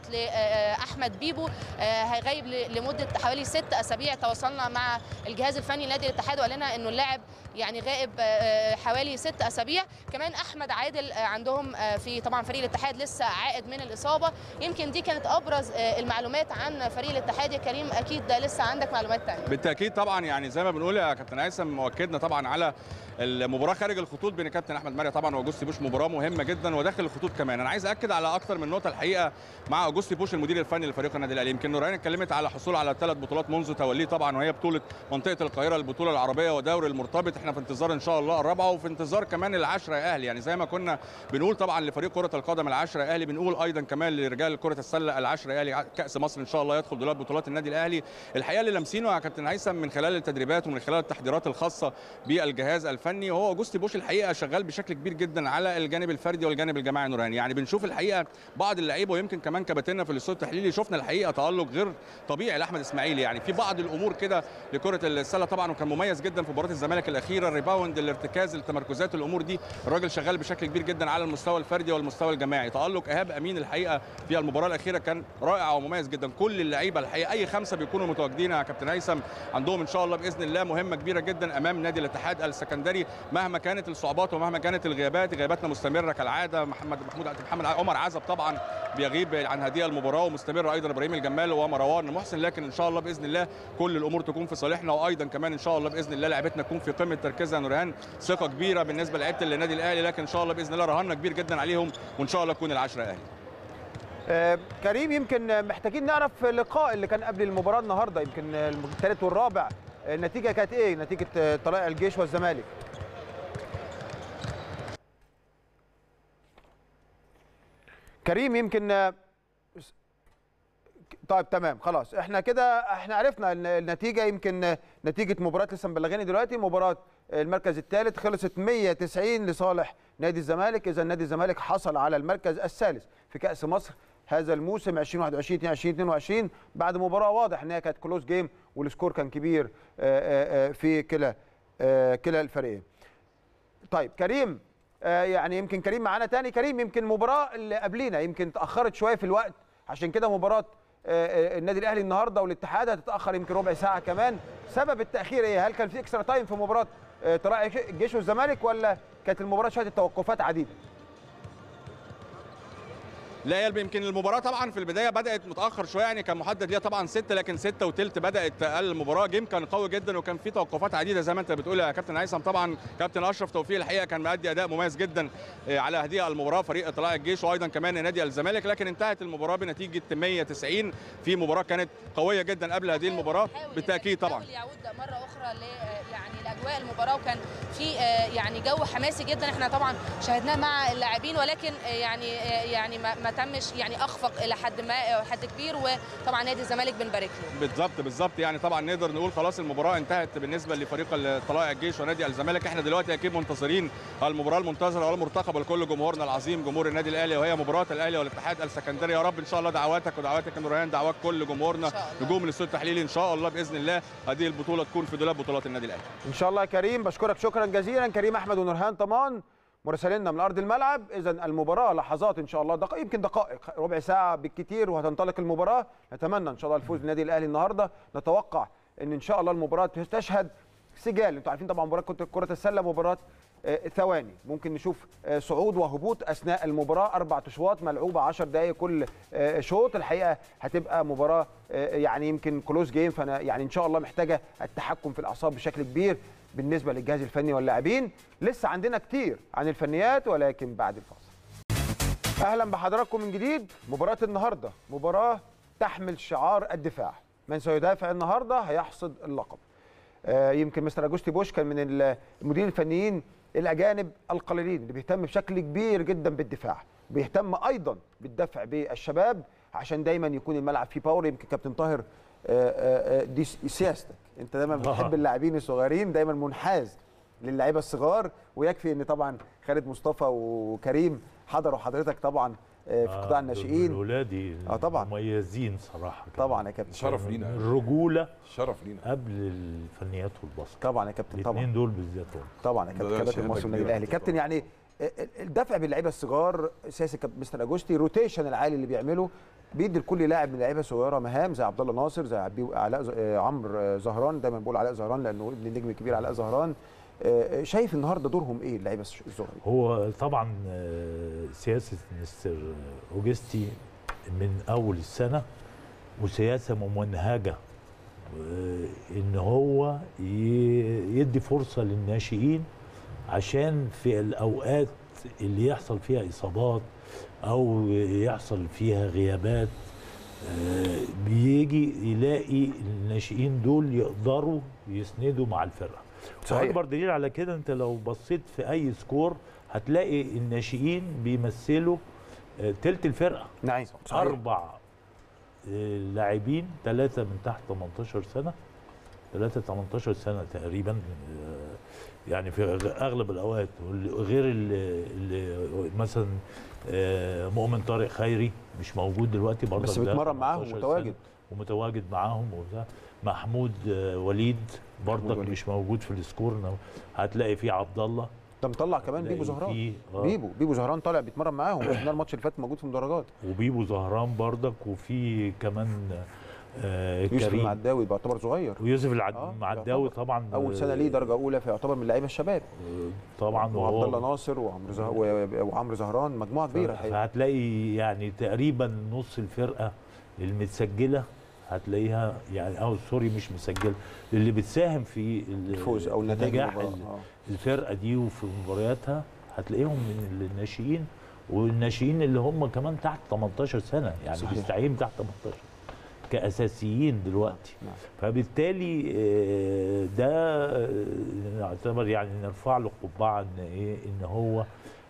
لاحمد بيبو آه، هيغيب ل- لمده حوالي ست اسابيع تواصلنا مع الجهاز الفني لنادي الاتحاد وقال لنا انه اللاعب يعني غائب آه، حوالي ست اسابيع كمان احمد عادل آه، عندهم آه، في طبعا فريق الاتحاد لسه عائد من الاصابه يمكن دي كانت ابرز آه، المعلومات عن فريق الاتحاد يا كريم اكيد ده لسه عندك معلومات تانية بالتاكيد طبعا يعني زي ما بنقول يا كابتن هيثم مؤكدنا طبعا على المباراه خارج الخطوط بين كابتن احمد مرعي طبعا واوجوستي بوش مباراه مهمه جدا وداخل الخطوط كمان انا عايز اكد على اكتر من نقطه الحقيقه مع اوجوستي بوش المدير الفني لفريق النادي الاهلي يمكن نوران اتكلمت على الحصول على ثلاث بطولات منذ توليه طبعا وهي بطوله منطقه القاهره البطوله العربيه ودوري المرتبط احنا في انتظار ان شاء الله الرابعه وفي انتظار كمان العشره يا اهلي يعني زي ما كنا بنقول طبعا لفريق كره القدم العشره يا اهلي بنقول ايضا كمان لرجال كره السله العشره يا اهلي كاس مصر ان شاء الله يدخل دولاب بطولات النادي الاهلي الحقيقه اللي لامسينه يا كابتن هيثم من خلال التدريبات ومن خلال التحضيرات الخاصه بالجهاز الفني هو اوجوستي بوش الحقيقه شغال بشكل كبير جدا على الجانب الفردي والجانب الجماعي نوران يعني بنشوف الحقيقه بعض اللعيبه ويمكن كمان كباتننا في الاستوديو التحليلي شفنا الحقيقه تالق غير طبيعي لاحمد اسماعيل يعني في بعض الامور كده لكره السله طبعا وكان مميز جدا في مباراه الزمالك الاخيره الريباوند الارتكاز التمركزات الامور دي الراجل شغال بشكل كبير جدا على المستوى الفردي والمستوى الجماعي تالق ايهاب امين الحقيقه في المباراه الاخيره كان رائع ومميز جدا كل اللعيبه الحقيقه اي خمسه بيكونوا متواجدين يا كابتن هيثم عندهم ان شاء الله باذن الله مهمه كبيره جدا امام نادي الاتحاد السكندري مهما كانت الصعوبات ومهما كانت الغيابات غياباتنا مستمره كالعاده محمد محمود محمد عمر عزب طبعا بيغيب عن هذه المباراه ومستمر ايضا ابراهيم الجمال ومروان محسن لكن ان شاء الله باذن الله كل الامور تكون في صالحنا وايضا كمان ان شاء الله باذن الله لعيبتنا تكون في قمه تركيزها نورهان ثقه كبيره بالنسبه لعيبه النادي الاهلي لكن ان شاء الله باذن الله رهنا كبير جدا عليهم وان شاء الله تكون العشره اهلي آه، كريم يمكن محتاجين نعرف اللقاء اللي كان قبل المباراه النهارده يمكن الثالث والرابع النتيجه كانت ايه نتيجه آه، طلائع الجيش والزمالك كريم يمكن آه، طيب تمام خلاص احنا كده احنا عرفنا ان النتيجه يمكن آه، نتيجه مباراه لسه مبلغاني دلوقتي مباراه المركز الثالث خلصت 190 لصالح نادي الزمالك اذا نادي الزمالك حصل على المركز الثالث في كاس مصر هذا الموسم 2021 22 بعد مباراه واضح ان هي كانت كلوز جيم والسكور كان كبير آه، آه، آه، في كلا آه، كلا الفريقين طيب كريم آه، يعني يمكن كريم معانا تاني كريم يمكن المباراه اللي قبلينا يمكن تاخرت شويه في الوقت عشان كده مباراه آه، النادي الاهلي النهارده والاتحاد هتتاخر يمكن ربع ساعه كمان سبب التاخير ايه هل كان في اكسترا تايم في مباراه آه، طلائع الجيش والزمالك ولا كانت المباراه شهدت توقفات عديده لا يلبي يمكن المباراه طبعا في البدايه بدات متاخر شويه يعني كان محدد ليها طبعا ستة لكن ستة وثلث بدات المباراه جيم كان قوي جدا وكان في توقفات عديده زي ما انت بتقول يا كابتن هيثم طبعا كابتن اشرف توفيق الحقيقه كان مادي اداء مميز جدا آه، على هذه المباراه فريق طلائع الجيش وايضا كمان نادي الزمالك لكن انتهت المباراه بنتيجه 190 في مباراه كانت قويه جدا قبل هذه المباراه حاول بالتاكيد يعني طبعا حاول يعود مره اخرى ل يعني لاجواء المباراه وكان في آه، يعني جو حماسي جدا احنا طبعا شاهدناه مع اللاعبين ولكن آه، يعني آه، يعني ما ما تمش يعني اخفق الى حد ما آه، حد كبير وطبعا نادي الزمالك بنبارك له بالظبط بالظبط يعني طبعا نقدر نقول خلاص المباراه انتهت بالنسبه لفريق طلائع الجيش ونادي الزمالك احنا دلوقتي اكيد منتظرين المباراه المنتظره والمرتقبه لكل جمهورنا العظيم جمهور النادي الاهلي وهي مباراه الاهلي والاتحاد السكندري يا رب ان شاء الله دعواتك ودعواتك يا نوران دعوات كل جمهورنا إن شاء الله. نجوم الاستوديو التحليلي ان شاء الله باذن الله هذه البطوله تكون في دولاب بطولات النادي الاهلي ان شاء الله يا كريم بشكرك شكرا جزيلا كريم احمد ونورهان طمان مراسليننا من ارض الملعب اذا المباراه لحظات ان شاء الله دقائق يمكن دقائق ربع ساعه بالكثير وهتنطلق المباراه نتمنى ان شاء الله الفوز للنادي الاهلي النهارده نتوقع ان ان شاء الله المباراه تشهد سجال انتوا عارفين طبعا مباراه كره كرة السله مباراه آه، ثواني ممكن نشوف آه، صعود وهبوط اثناء المباراه اربع اشواط ملعوبه 10 دقائق كل آه، شوط الحقيقه هتبقى مباراه آه، يعني يمكن كلوز جيم فانا يعني ان شاء الله محتاجه التحكم في الاعصاب بشكل كبير بالنسبه للجهاز الفني واللاعبين لسه عندنا كتير عن الفنيات ولكن بعد الفاصل اهلا بحضراتكم من جديد مباراه النهارده مباراه تحمل شعار الدفاع من سيدافع النهارده هيحصد اللقب آه، يمكن مستر اجوستي بوش كان من المديرين الفنيين الاجانب القليلين اللي بيهتم بشكل كبير جدا بالدفاع بيهتم ايضا بالدفع بالشباب عشان دايما يكون الملعب فيه باور يمكن كابتن طاهر آه، آه، آه، دي سياستك انت دايما بتحب آه. اللاعبين الصغيرين دايما منحاز للعيبه الصغار ويكفي ان طبعا خالد مصطفى وكريم حضروا حضرتك طبعا آه، في قطاع الناشئين ولادي آه، طبعا. مميزين صراحه طبعا يا كابتن شرف لينا الرجوله شرف لينا قبل الفنيات والباسكت طبعا يا كابتن طبعا الاثنين دول بالذات هم. طبعا يا ده- كابتن ده كابتن شهادة مصر والنادي كبيرة الاهلي طبعاً. كابتن يعني الدفع باللعيبه الصغار سياسي كابتن مستر اجوستي روتيشن العالي اللي بيعمله بيدي لكل لاعب من اللعيبه الصغيره مهام زي عبد الله ناصر زي عبي علاء ز- آه، عمرو آه، زهران دايما بقول علاء زهران لانه ابن النجم الكبير علاء زهران آه، شايف النهارده دورهم ايه اللعيبه الصغيرين هو طبعا آه، سياسه مستر اوجستي من اول السنه وسياسه ممنهجه آه، ان هو ي- يدي فرصه للناشئين عشان في الاوقات اللي يحصل فيها اصابات او يحصل فيها غيابات آه، بيجي يلاقي الناشئين دول يقدروا يسندوا مع الفرقه صحيح. واكبر دلايل على كده انت لو بصيت في اي سكور هتلاقي الناشئين بيمثلوا آه، تلت الفرقه نعم اربع آه، لاعبين ثلاثه من تحت 18 سنه ثلاثه 18 سنه تقريبا آه، يعني في غ- اغلب الاوقات وال- غير اللي, اللي مثلا آه، مؤمن طارق خيري مش موجود دلوقتي برضه بس ده بيتمرن معاهم 18 متواجد. سنة ومتواجد معاهم وبتاع محمود آه، وليد برضك وليد. مش موجود في السكور هتلاقي فيه عبد الله ده مطلع كمان بيبو هتلاقي زهران فيه- آه. بيبو بيبو زهران طالع بيتمرن معاهم شفناه الماتش اللي فات موجود في المدرجات وبيبو زهران برضك وفي كمان آه يوسف كريم المعداوي بيعتبر صغير ويوسف العد... آه، المعداوي يعتبر. طبعا اول سنه ليه درجه اولى فيعتبر من اللعيبه الشباب آه، طبعا وعبد الله وهو ناصر وعمرو زه... و- وعمرو زهران مجموعه كبيره الحقيقه فهتلاقي يعني تقريبا نص الفرقه المتسجله هتلاقيها يعني او سوري مش مسجله اللي بتساهم في ال- الفوز او النتائج نجاح المباراة. ال- آه. الفرقه دي وفي مبارياتها هتلاقيهم من الناشئين والناشئين اللي هم كمان تحت 18 سنه يعني صحيح. بيستعين تحت 18 كاساسيين دلوقتي نعم. فبالتالي آه، ده آه، يعتبر يعني نرفع له قبعه ان ايه ان هو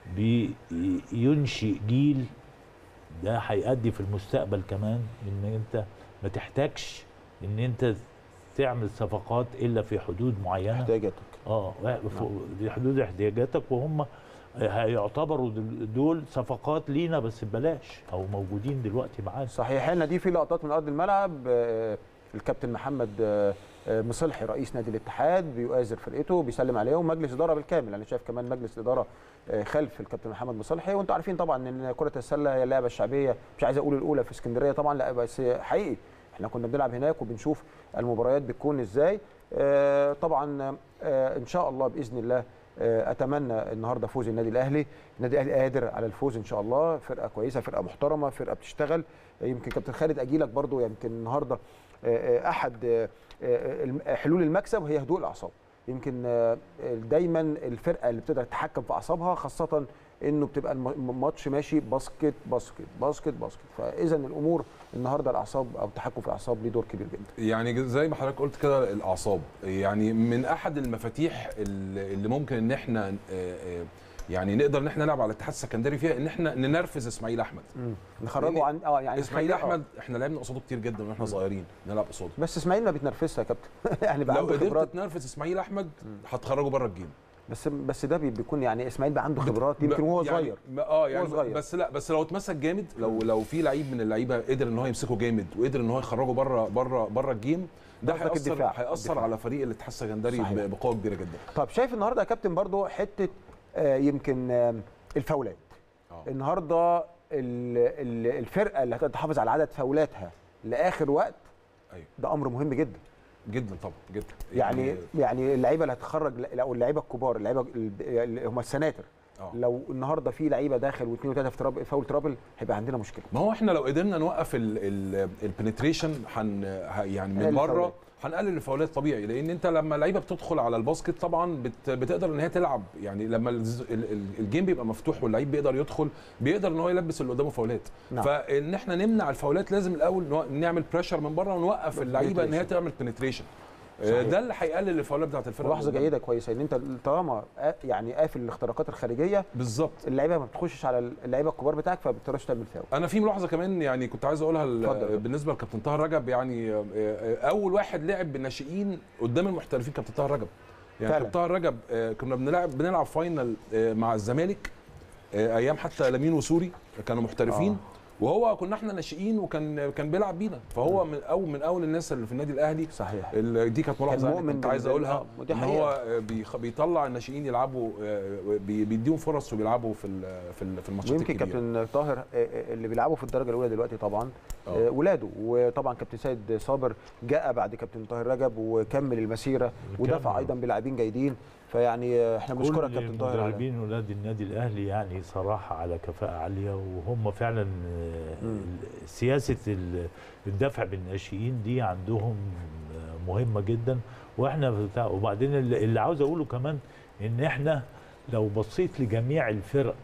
بينشئ جيل ده هيأدي في المستقبل كمان ان انت ما تحتاجش ان انت تعمل صفقات الا في حدود معينه احتياجاتك اه فوق- دي حدود احتياجاتك وهم هيعتبروا دل- دول صفقات لينا بس ببلاش او موجودين دلوقتي معانا صحيح لنا دي في لقطات من ارض الملعب آه، الكابتن محمد آه، آه، مصلحي رئيس نادي الاتحاد بيؤازر فرقته بيسلم عليهم مجلس اداره بالكامل انا شايف كمان مجلس الاداره آه، خلف الكابتن محمد مصلحي وانتم عارفين طبعا ان كره السله هي اللعبه الشعبيه مش عايز اقول الاولى في اسكندريه طبعا لا بس حقيقي احنا كنا بنلعب هناك وبنشوف المباريات بتكون ازاي آه، طبعا آه، ان شاء الله باذن الله آه، اتمنى النهارده فوز النادي الاهلي النادي الاهلي قادر على الفوز ان شاء الله فرقه كويسه فرقه محترمه فرقه بتشتغل آه، يمكن كابتن خالد اجيلك برضو يمكن النهارده آه، آه، احد آه، آه، الم- حلول المكسب هي هدوء الاعصاب يمكن آه، دايما الفرقه اللي بتقدر تتحكم في اعصابها خاصه انه بتبقى الم- الماتش ماشي باسكت باسكت باسكت باسكت فاذا الامور النهارده الاعصاب او التحكم في الاعصاب ليه دور كبير جدا يعني زي ما حضرتك قلت كده الاعصاب يعني من احد المفاتيح اللي اللي ممكن ان احنا آه، آه، يعني نقدر ان احنا نلعب على الاتحاد السكندري فيها ان احنا ننرفز اسماعيل احمد نخرجه عن اه يعني اسماعيل نخليه- آه. احمد احنا لعبنا قصاده كتير جدا واحنا صغيرين نلعب قصاده بس اسماعيل ما بيتنرفزش يا كابتن يعني بقى لو عنده قدرت خبرات تنرفز اسماعيل احمد هتخرجه بره الجيم بس بس ده بي- بيكون يعني اسماعيل بقى عنده خبرات يمكن وهو يعني صغير ما- اه يعني وهو صغير. بس لا بس لو اتمسك جامد لو لو في لعيب من اللعيبه قدر ان هو يمسكه جامد وقدر ان هو يخرجه بره بره بره الجيم ده قصدك هيأثر الدفاع. هيأثر الدفاع. على فريق الاتحاد السكندري صحيح. ب- بقوه كبيره جدا طب شايف النهارده يا كابتن برضو حته آه، يمكن آه، الفاولات آه. النهارده ال- ال- الفرقه اللي هتحافظ على عدد فاولاتها لاخر وقت أيوة. ده امر مهم جدا جدا طبعا جدا يعني يعني اللعيبه اللي هتخرج او اللعيبه الكبار اللعيبه ال- اللي هم السناتر آه. لو النهارده في لعيبه داخل واثنين وثلاثه في تراب فاول ترابل هيبقى عندنا مشكله ما هو احنا لو قدرنا نوقف البنتريشن هن ه- يعني من نقلل بره الفاولات. هنقلل الفاولات طبيعي لان انت لما اللعيبه بتدخل على الباسكت طبعا بت بتقدر ان هي تلعب يعني لما الز- ال- ال- الجيم بيبقى مفتوح واللعيب بيقدر يدخل بيقدر ان هو يلبس اللي قدامه فاولات نعم. فان احنا نمنع الفاولات لازم الاول نوع- نعمل بريشر من بره ونوقف اللعيبه ان هي تعمل بنتريشن صحيح. ده اللي هيقلل الفاولات بتاعت الفرقه ملاحظه اللي قدام. جيده كويسه ان انت طالما قا- يعني قافل الاختراقات الخارجيه بالظبط اللعيبه ما بتخشش على اللعيبه الكبار بتاعك فما بتقدرش تعمل فاول انا في ملاحظه كمان يعني كنت عايز اقولها ل- اتفضل. بالنسبه لكابتن طاهر رجب يعني آه، آه، اول واحد لعب بالناشئين قدام المحترفين كابتن طاهر رجب يعني فعلا. كابتن طاهر رجب آه، كنا بنلعب بنلعب فاينل آه، مع الزمالك آه، ايام حتى لامين وسوري كانوا محترفين آه. وهو كنا احنا ناشئين وكان كان بيلعب بينا فهو من اول من اول الناس اللي في النادي الاهلي صحيح ال- دي كانت ملاحظه يعني مؤمن كنت عايز بال- اقولها آه، ودي ان حقيقة. هو آه، بيخ- بيطلع الناشئين يلعبوا آه، بي- بيديهم فرص وبيلعبوا في ال- في ال- في الماتشات ويمكن الكبيره كابتن طاهر آه، آه، اللي بيلعبوا في الدرجه الاولى دلوقتي طبعا آه. آه، ولاده وطبعا كابتن سيد صابر جاء بعد كابتن طاهر رجب وكمل المسيره ودفع وكمل. ايضا بلاعبين جيدين فيعني آه، احنا بنشكرك كل كابتن طاهر على مدربين ولاد النادي الاهلي يعني صراحه على كفاءه عاليه وهم فعلا آه، مم. سياسه ال- الدفع بالناشئين دي عندهم آه، مهمه جدا واحنا بتاع وبعدين اللي اللي عاوز اقوله كمان ان احنا لو بصيت لجميع الفرق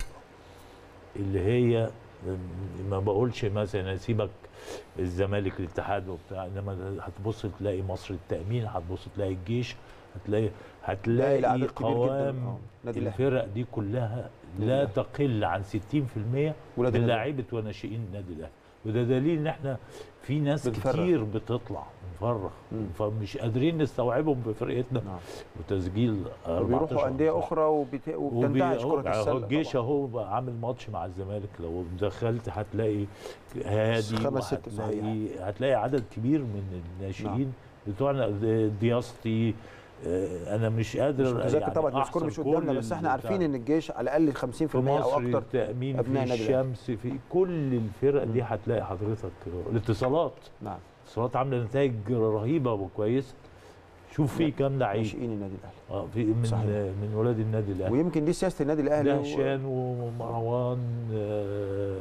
اللي هي ما بقولش مثلا سيبك الزمالك الاتحاد وبتاع انما هتبص تلاقي مصر التامين هتبص تلاقي الجيش هتلاقي لا، هتلاقي العدد كبير جداً. قوام آه، نادي الأهلي. الفرق دي كلها لا تقل عن 60% ولاد من النادي. لاعيبه وناشئين النادي الاهلي وده دليل ان احنا في ناس بنفرغ. كتير بتطلع بنفرغ مم. فمش قادرين نستوعبهم بفرقتنا نعم. وتسجيل 14 وبيروحوا انديه اخرى وبت... وبتنتهش وبي- كره أهو السله الجيش طبعاً. اهو بقى عامل ماتش مع الزمالك لو دخلت هتلاقي هادي خمس ست وهتلاقي هتلاقي عدد كبير من الناشئين بتوعنا دياستي آه، انا مش قادر مش متذكر يعني طبعا السكور أحصر مش قدامنا كل بس احنا البتاع. عارفين ان الجيش على الاقل 50% في او مصر اكتر التأمين أبناء في النادي الأهلي. الشمس في كل الفرق دي مم. هتلاقي حضرتك الاتصالات نعم الاتصالات عامله نتائج رهيبه وكويسه شوف في كام لعيب ناشئين النادي الاهلي اه في من صحيح. من ولاد النادي الاهلي ويمكن دي سياسه النادي الاهلي و- دهشان ومروان آه،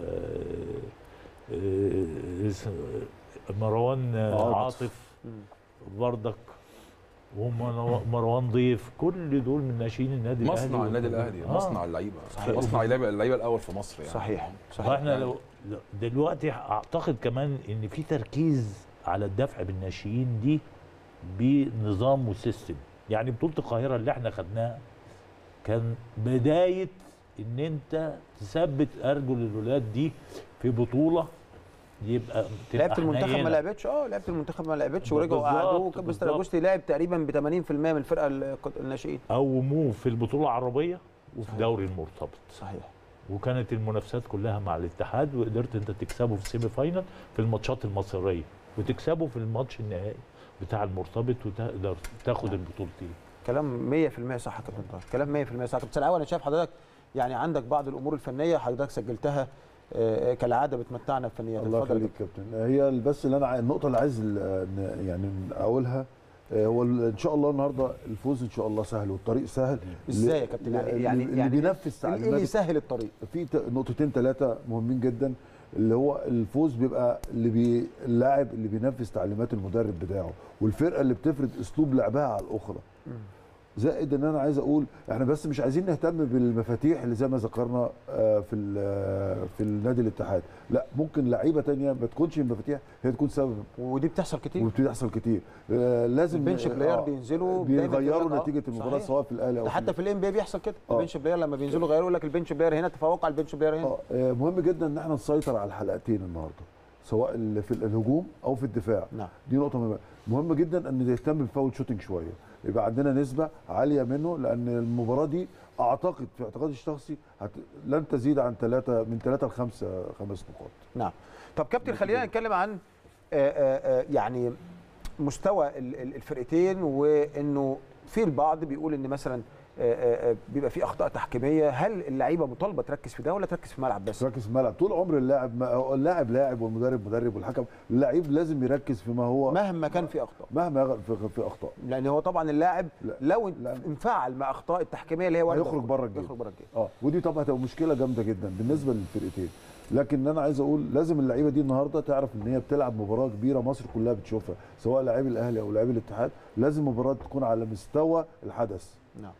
آه، اس- مروان عاطف. عاطف مم. بردك ومروان ضيف كل دول من ناشئين النادي الاهلي مصنع النادي الاهلي آه. مصنع اللعيبه صحيح. مصنع اللعيبه اللعيبه الاول في مصر يعني صحيح صحيح واحنا لو لو- دلوقتي اعتقد كمان ان في تركيز على الدفع بالناشئين دي بنظام وسيستم يعني بطوله القاهره اللي احنا خدناها كان بدايه ان انت تثبت ارجل الولاد دي في بطوله يبقى تبقى لعبه المنتخب ما حنينة. لعبتش اه لعبه المنتخب ما لعبتش بالظبط، ورجعوا قعدوا كان مستر بالظبط. اجوستي لعب تقريبا ب 80% من الفرقه ال- الناشئين قوموه في البطوله العربيه وفي صحيح. دوري المرتبط صحيح وكانت المنافسات كلها مع الاتحاد وقدرت انت تكسبه في السيمي فاينل في الماتشات المصريه وتكسبه في الماتش النهائي بتاع المرتبط وتقدر تاخد البطولتين كلام 100% صح يا كابتن طاهر كلام 100% صح كابتن سلاوي انا شايف حضرتك يعني عندك بعض الامور الفنيه حضرتك سجلتها آه، كالعاده بتمتعنا بفنيات الله اتفضل يا يخليك كابتن هي بس اللي انا عاي- النقطه اللي عايز ال- ن- يعني اقولها آه، هو ال- ان شاء الله النهارده الفوز ان شاء الله سهل والطريق سهل ازاي يا اللي- كابتن يعني اللي- يعني اللي يعني بينفذ ايه اللي تعليمات يسهل الطريق في ت- نقطتين ثلاثه مهمين جدا اللي هو الفوز بيبقى اللي بي اللاعب اللي بينفذ تعليمات المدرب بتاعه والفرقه اللي بتفرض اسلوب لعبها على الاخرى زائد ان انا عايز اقول احنا بس مش عايزين نهتم بالمفاتيح اللي زي ما ذكرنا آه، في ال- في النادي الاتحاد لا ممكن لعيبه تانية ما تكونش المفاتيح هي تكون سبب ودي بتحصل كتير وبتحصل كتير آه، لازم البنش بلاير بينزلوا دايماً بيغيروا كده، آه، نتيجه المباراه صحيح. سواء في الاهلي او ده حتى في الام بي بيحصل كده آه. البنش بلاير لما بينزلوا غيروا يقول لك البنش بلاير هنا تفوق على البنش بلاير هنا اه آه، مهم جدا ان احنا نسيطر على الحلقتين النهارده سواء ال- في الهجوم او في الدفاع نعم دي نقطه مهمه مهم جدا ان نهتم بالفاول شوتنج شويه يبقى عندنا نسبه عاليه منه لان المباراه دي اعتقد في اعتقادي الشخصي هت... لن تزيد عن ثلاثه من ثلاثه لخمسه خمس نقاط نعم طب كابتن خلينا نتكلم عن آه، آه، آه، يعني مستوى ال- ال- الفرقتين وانه في البعض بيقول ان مثلا آه، آه، آه، بيبقى في اخطاء تحكيميه هل اللعيبه مطالبه تركز في ده ولا تركز في الملعب بس تركز في الملعب طول عمر اللاعب ما هو اللاعب لاعب والمدرب مدرب والحكم اللعيب لازم يركز فيما هو مهما كان في اخطاء مهما يغ- في, في اخطاء لان هو طبعا اللاعب لا. لو لا. انفعل مع اخطاء التحكيميه اللي هي واردة هيخرج بره الجيم. يخرج بره الجيم اه ودي طبعا هتبقى مشكله جامده جدا بالنسبه للفرقتين لكن انا عايز اقول لازم اللعيبه دي النهارده تعرف ان هي بتلعب مباراه كبيره مصر كلها بتشوفها سواء لاعبي الاهلي او لاعبي الاتحاد لازم المباراه تكون على مستوى الحدث نعم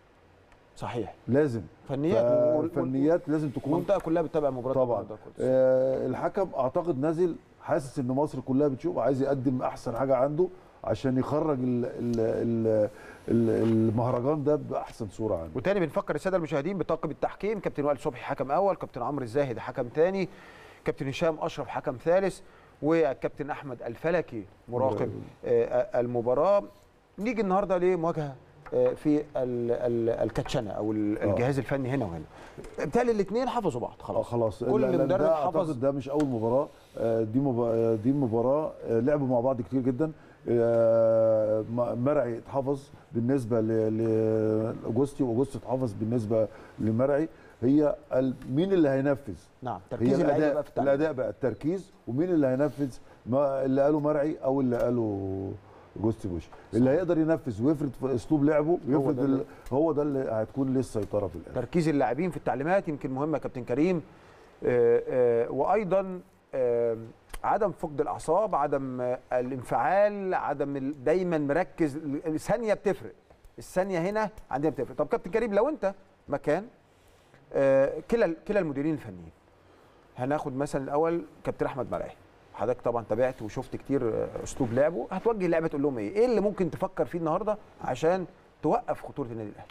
صحيح لازم فنيات وال- وال- الفنيات لازم تكون المنطقه كلها بتتابع مباراه طبعا النهاردة كويس. آه الحكم اعتقد نازل حاسس ان مصر كلها بتشوف عايز يقدم احسن حاجه عنده عشان يخرج ال ال ال ال المهرجان ده باحسن صوره عنده وتاني بنفكر الساده المشاهدين بطاقم التحكيم كابتن وائل صبحي حكم اول كابتن عمرو الزاهد حكم ثاني كابتن هشام اشرف حكم ثالث والكابتن احمد الفلكي مراقب آه، المباراه نيجي النهارده لمواجهه آه، في ال- ال- الكاتشنه او ال- آه. الجهاز الفني هنا وهنا بالتالي الاثنين حفظوا بعض اه خلاص خلاص كل لا- لا، مدرب ده حفظ. اعتقد ده مش اول مباراه آه، دي مبا- دي مباراه آه، لعبوا مع بعض كتير جدا آه، م- مرعي اتحفظ بالنسبه ل- لاوجوستي واوجوستي اتحفظ بالنسبه لمرعي هي ال- مين اللي هينفذ نعم هي تركيز اللعيبه الاداء بقى في التعليم الاداء بقى التركيز ومين اللي هينفذ ما اللي قاله مرعي او اللي قاله جوستي بوش اللي هيقدر ينفذ ويفرض في اسلوب لعبه ويفرض ده اللي- ال- هو ده اللي هتكون ليه السيطره في الاخر تركيز اللاعبين في التعليمات يمكن مهمه يا كابتن كريم آه، آه، وايضا آه، عدم فقد الاعصاب عدم آه، الانفعال عدم ال- دايما مركز الثانيه بتفرق الثانيه هنا عندنا بتفرق طب كابتن كريم لو انت مكان آه، كلا كلا المديرين الفنيين هناخد مثلا الاول كابتن احمد مرعي حضرتك طبعا تابعت وشفت كتير آه، اسلوب لعبه هتوجه اللعبه تقول لهم ايه ايه اللي ممكن تفكر فيه النهارده عشان توقف خطوره النادي الاهلي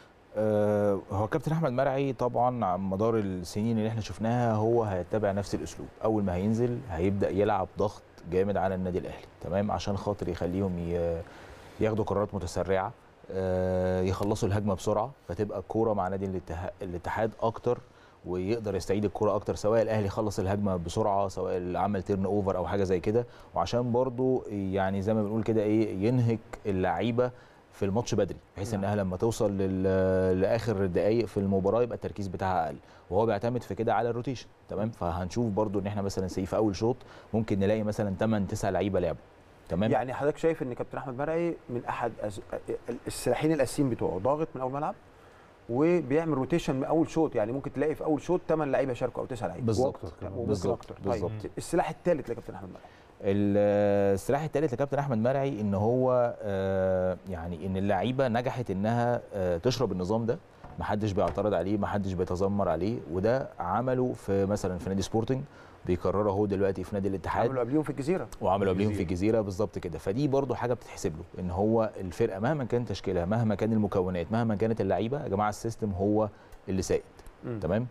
آه، هو كابتن احمد مرعي طبعا على مدار السنين اللي احنا شفناها هو هيتبع نفس الاسلوب اول ما هينزل هيبدا يلعب ضغط جامد على النادي الاهلي تمام عشان خاطر يخليهم ي- ياخدوا قرارات متسرعه آه، يخلصوا الهجمه بسرعه فتبقى الكوره مع نادي الاتحاد- الاتحاد اكتر ويقدر يستعيد الكرة اكتر سواء الاهلي خلص الهجمه بسرعه سواء اللي عمل تيرن اوفر او حاجه زي كده وعشان برضو يعني زي ما بنقول كده ايه ينهك اللعيبه في الماتش بدري بحيث نعم. انها لما توصل لل- لاخر الدقائق في المباراه يبقى التركيز بتاعها اقل وهو بيعتمد في كده على الروتيشن تمام فهنشوف برضو ان احنا مثلا سي في اول شوط ممكن نلاقي مثلا 8 9 لعيبه لعبوا تمام يعني حضرتك شايف ان كابتن احمد مرعي من احد أز... السلاحين الاساسيين بتوعه ضاغط من اول ملعب وبيعمل روتيشن من اول شوط يعني ممكن تلاقي في اول شوط 8 لعيبه شاركوا او 9 لعيبه بالظبط وأكتر كمان. وممكن بالظبط اكتر بالظبط طيب السلاح الثالث لكابتن احمد مرعي ال- السلاح الثالث لكابتن احمد مرعي ان هو آه، يعني ان اللعيبه نجحت انها آه، تشرب النظام ده محدش بيعترض عليه محدش بيتذمر عليه وده عمله في مثلا في نادي سبورتنج بيكرره هو دلوقتي في نادي الاتحاد عملوا قبليهم في الجزيره وعملوا قبليهم في الجزيره بالظبط كده فدي برضو حاجه بتتحسب له ان هو الفرقه مهما كان تشكيلها مهما كان المكونات مهما كانت اللعيبه يا جماعه السيستم هو اللي سائد مم. تمام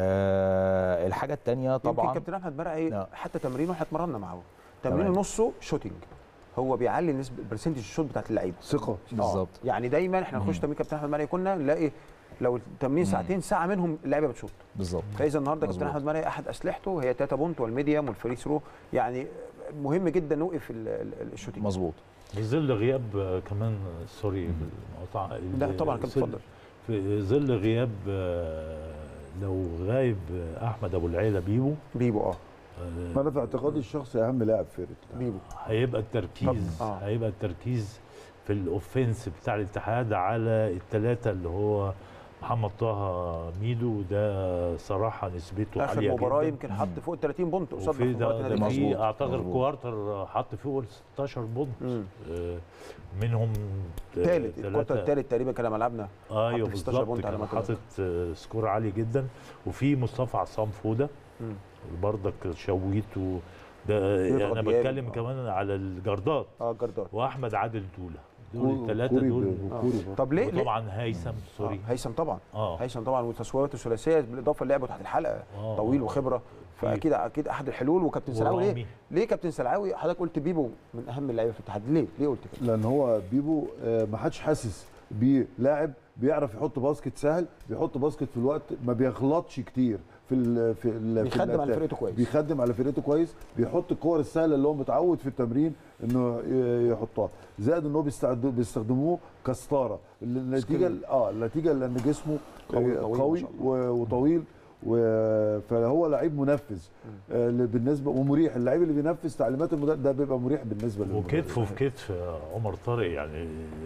آه الحاجه الثانيه يمكن طبعا كابتن احمد مرعي لا. حتى تمرينه احنا اتمرنا معاه تمرين تمام. نصه شوتنج هو بيعلي نسبه برسنتج الشوت بتاعت اللعيبه ثقه بالظبط آه. يعني دايما احنا نخش مم. تمرين كابتن احمد مرعي كنا نلاقي لو التمرين مم. ساعتين ساعه منهم اللعيبه بتشوط بالظبط فاذا النهارده كابتن مظبوط. احمد مرعي احد اسلحته هي تاتا بونت والميديوم والفري ثرو يعني مهم جدا نوقف ال- ال- الشوتنج مظبوط بظل غياب آه، كمان سوري المقاطعه لا طبعا كان في- اتفضل في ظل غياب آه، لو غايب آه، احمد ابو العيله بيبو بيبو اه آه، انا في اعتقادي الشخصي اهم لاعب فرقه بيبو هيبقى التركيز طب- آه. هيبقى التركيز في الاوفنس بتاع الاتحاد على الثلاثه اللي هو محمد طه ميدو ده صراحه نسبته اخر عاليه مباراه جدا يمكن حط فوق ال 30 بونت قصاد وفي مباراه ده, النادي ده الأهلي. في اعتقد مظبوط. كوارتر حط فوق ال 16 بونت مم. آه، منهم ثالث ثلاثة- الكوارتر الثالث تقريبا كان ملعبنا ايوه حط 16 بالظبط بونت على كان ما أتذكر. حاطط آه، سكور عالي جدا وفي مصطفى عصام فوده مم. برضك شويت و ده يضغط انا جامد. بتكلم آه. كمان على الجردات اه جردار واحمد عادل دوله دول كوري- الثلاثه كوري دول ب- آه. كوري برضه. طب ليه ليه وطبعا هيثم سوري آه. هيثم طبعا اه هيثم طبعا وتصويراته الثلاثيه بالاضافه للعبه تحت الحلقه آه. طويل وخبره فاكيد اكيد احد الحلول وكابتن سلعاوي ليه ورامي. ليه كابتن سلعاوي حضرتك قلت بيبو من اهم اللعيبه في الاتحاد ليه ليه قلت كده لان هو بيبو آه، ما حدش حاسس بيه لاعب بيعرف يحط باسكت سهل بيحط باسكت في الوقت ما بيغلطش كتير في ال في ال بيخدم في على الأتاك. فرقته كويس. بيخدم على فرقته كويس بيحط الكور السهله اللي هو متعود في التمرين انه ي- يحطها زائد ان هو بيستعد- بيستخدموه كستاره النتيجه سكيل. اه النتيجه لان جسمه قوي- آه، طويل ما قوي شاء و- وطويل و- فهو لعيب منفذ آه، اللي بالنسبه ومريح اللعيب اللي بينفذ تعليمات المدرب ده بيبقى مريح بالنسبه للمدرب. وكتفه في كتف عمر طارق يعني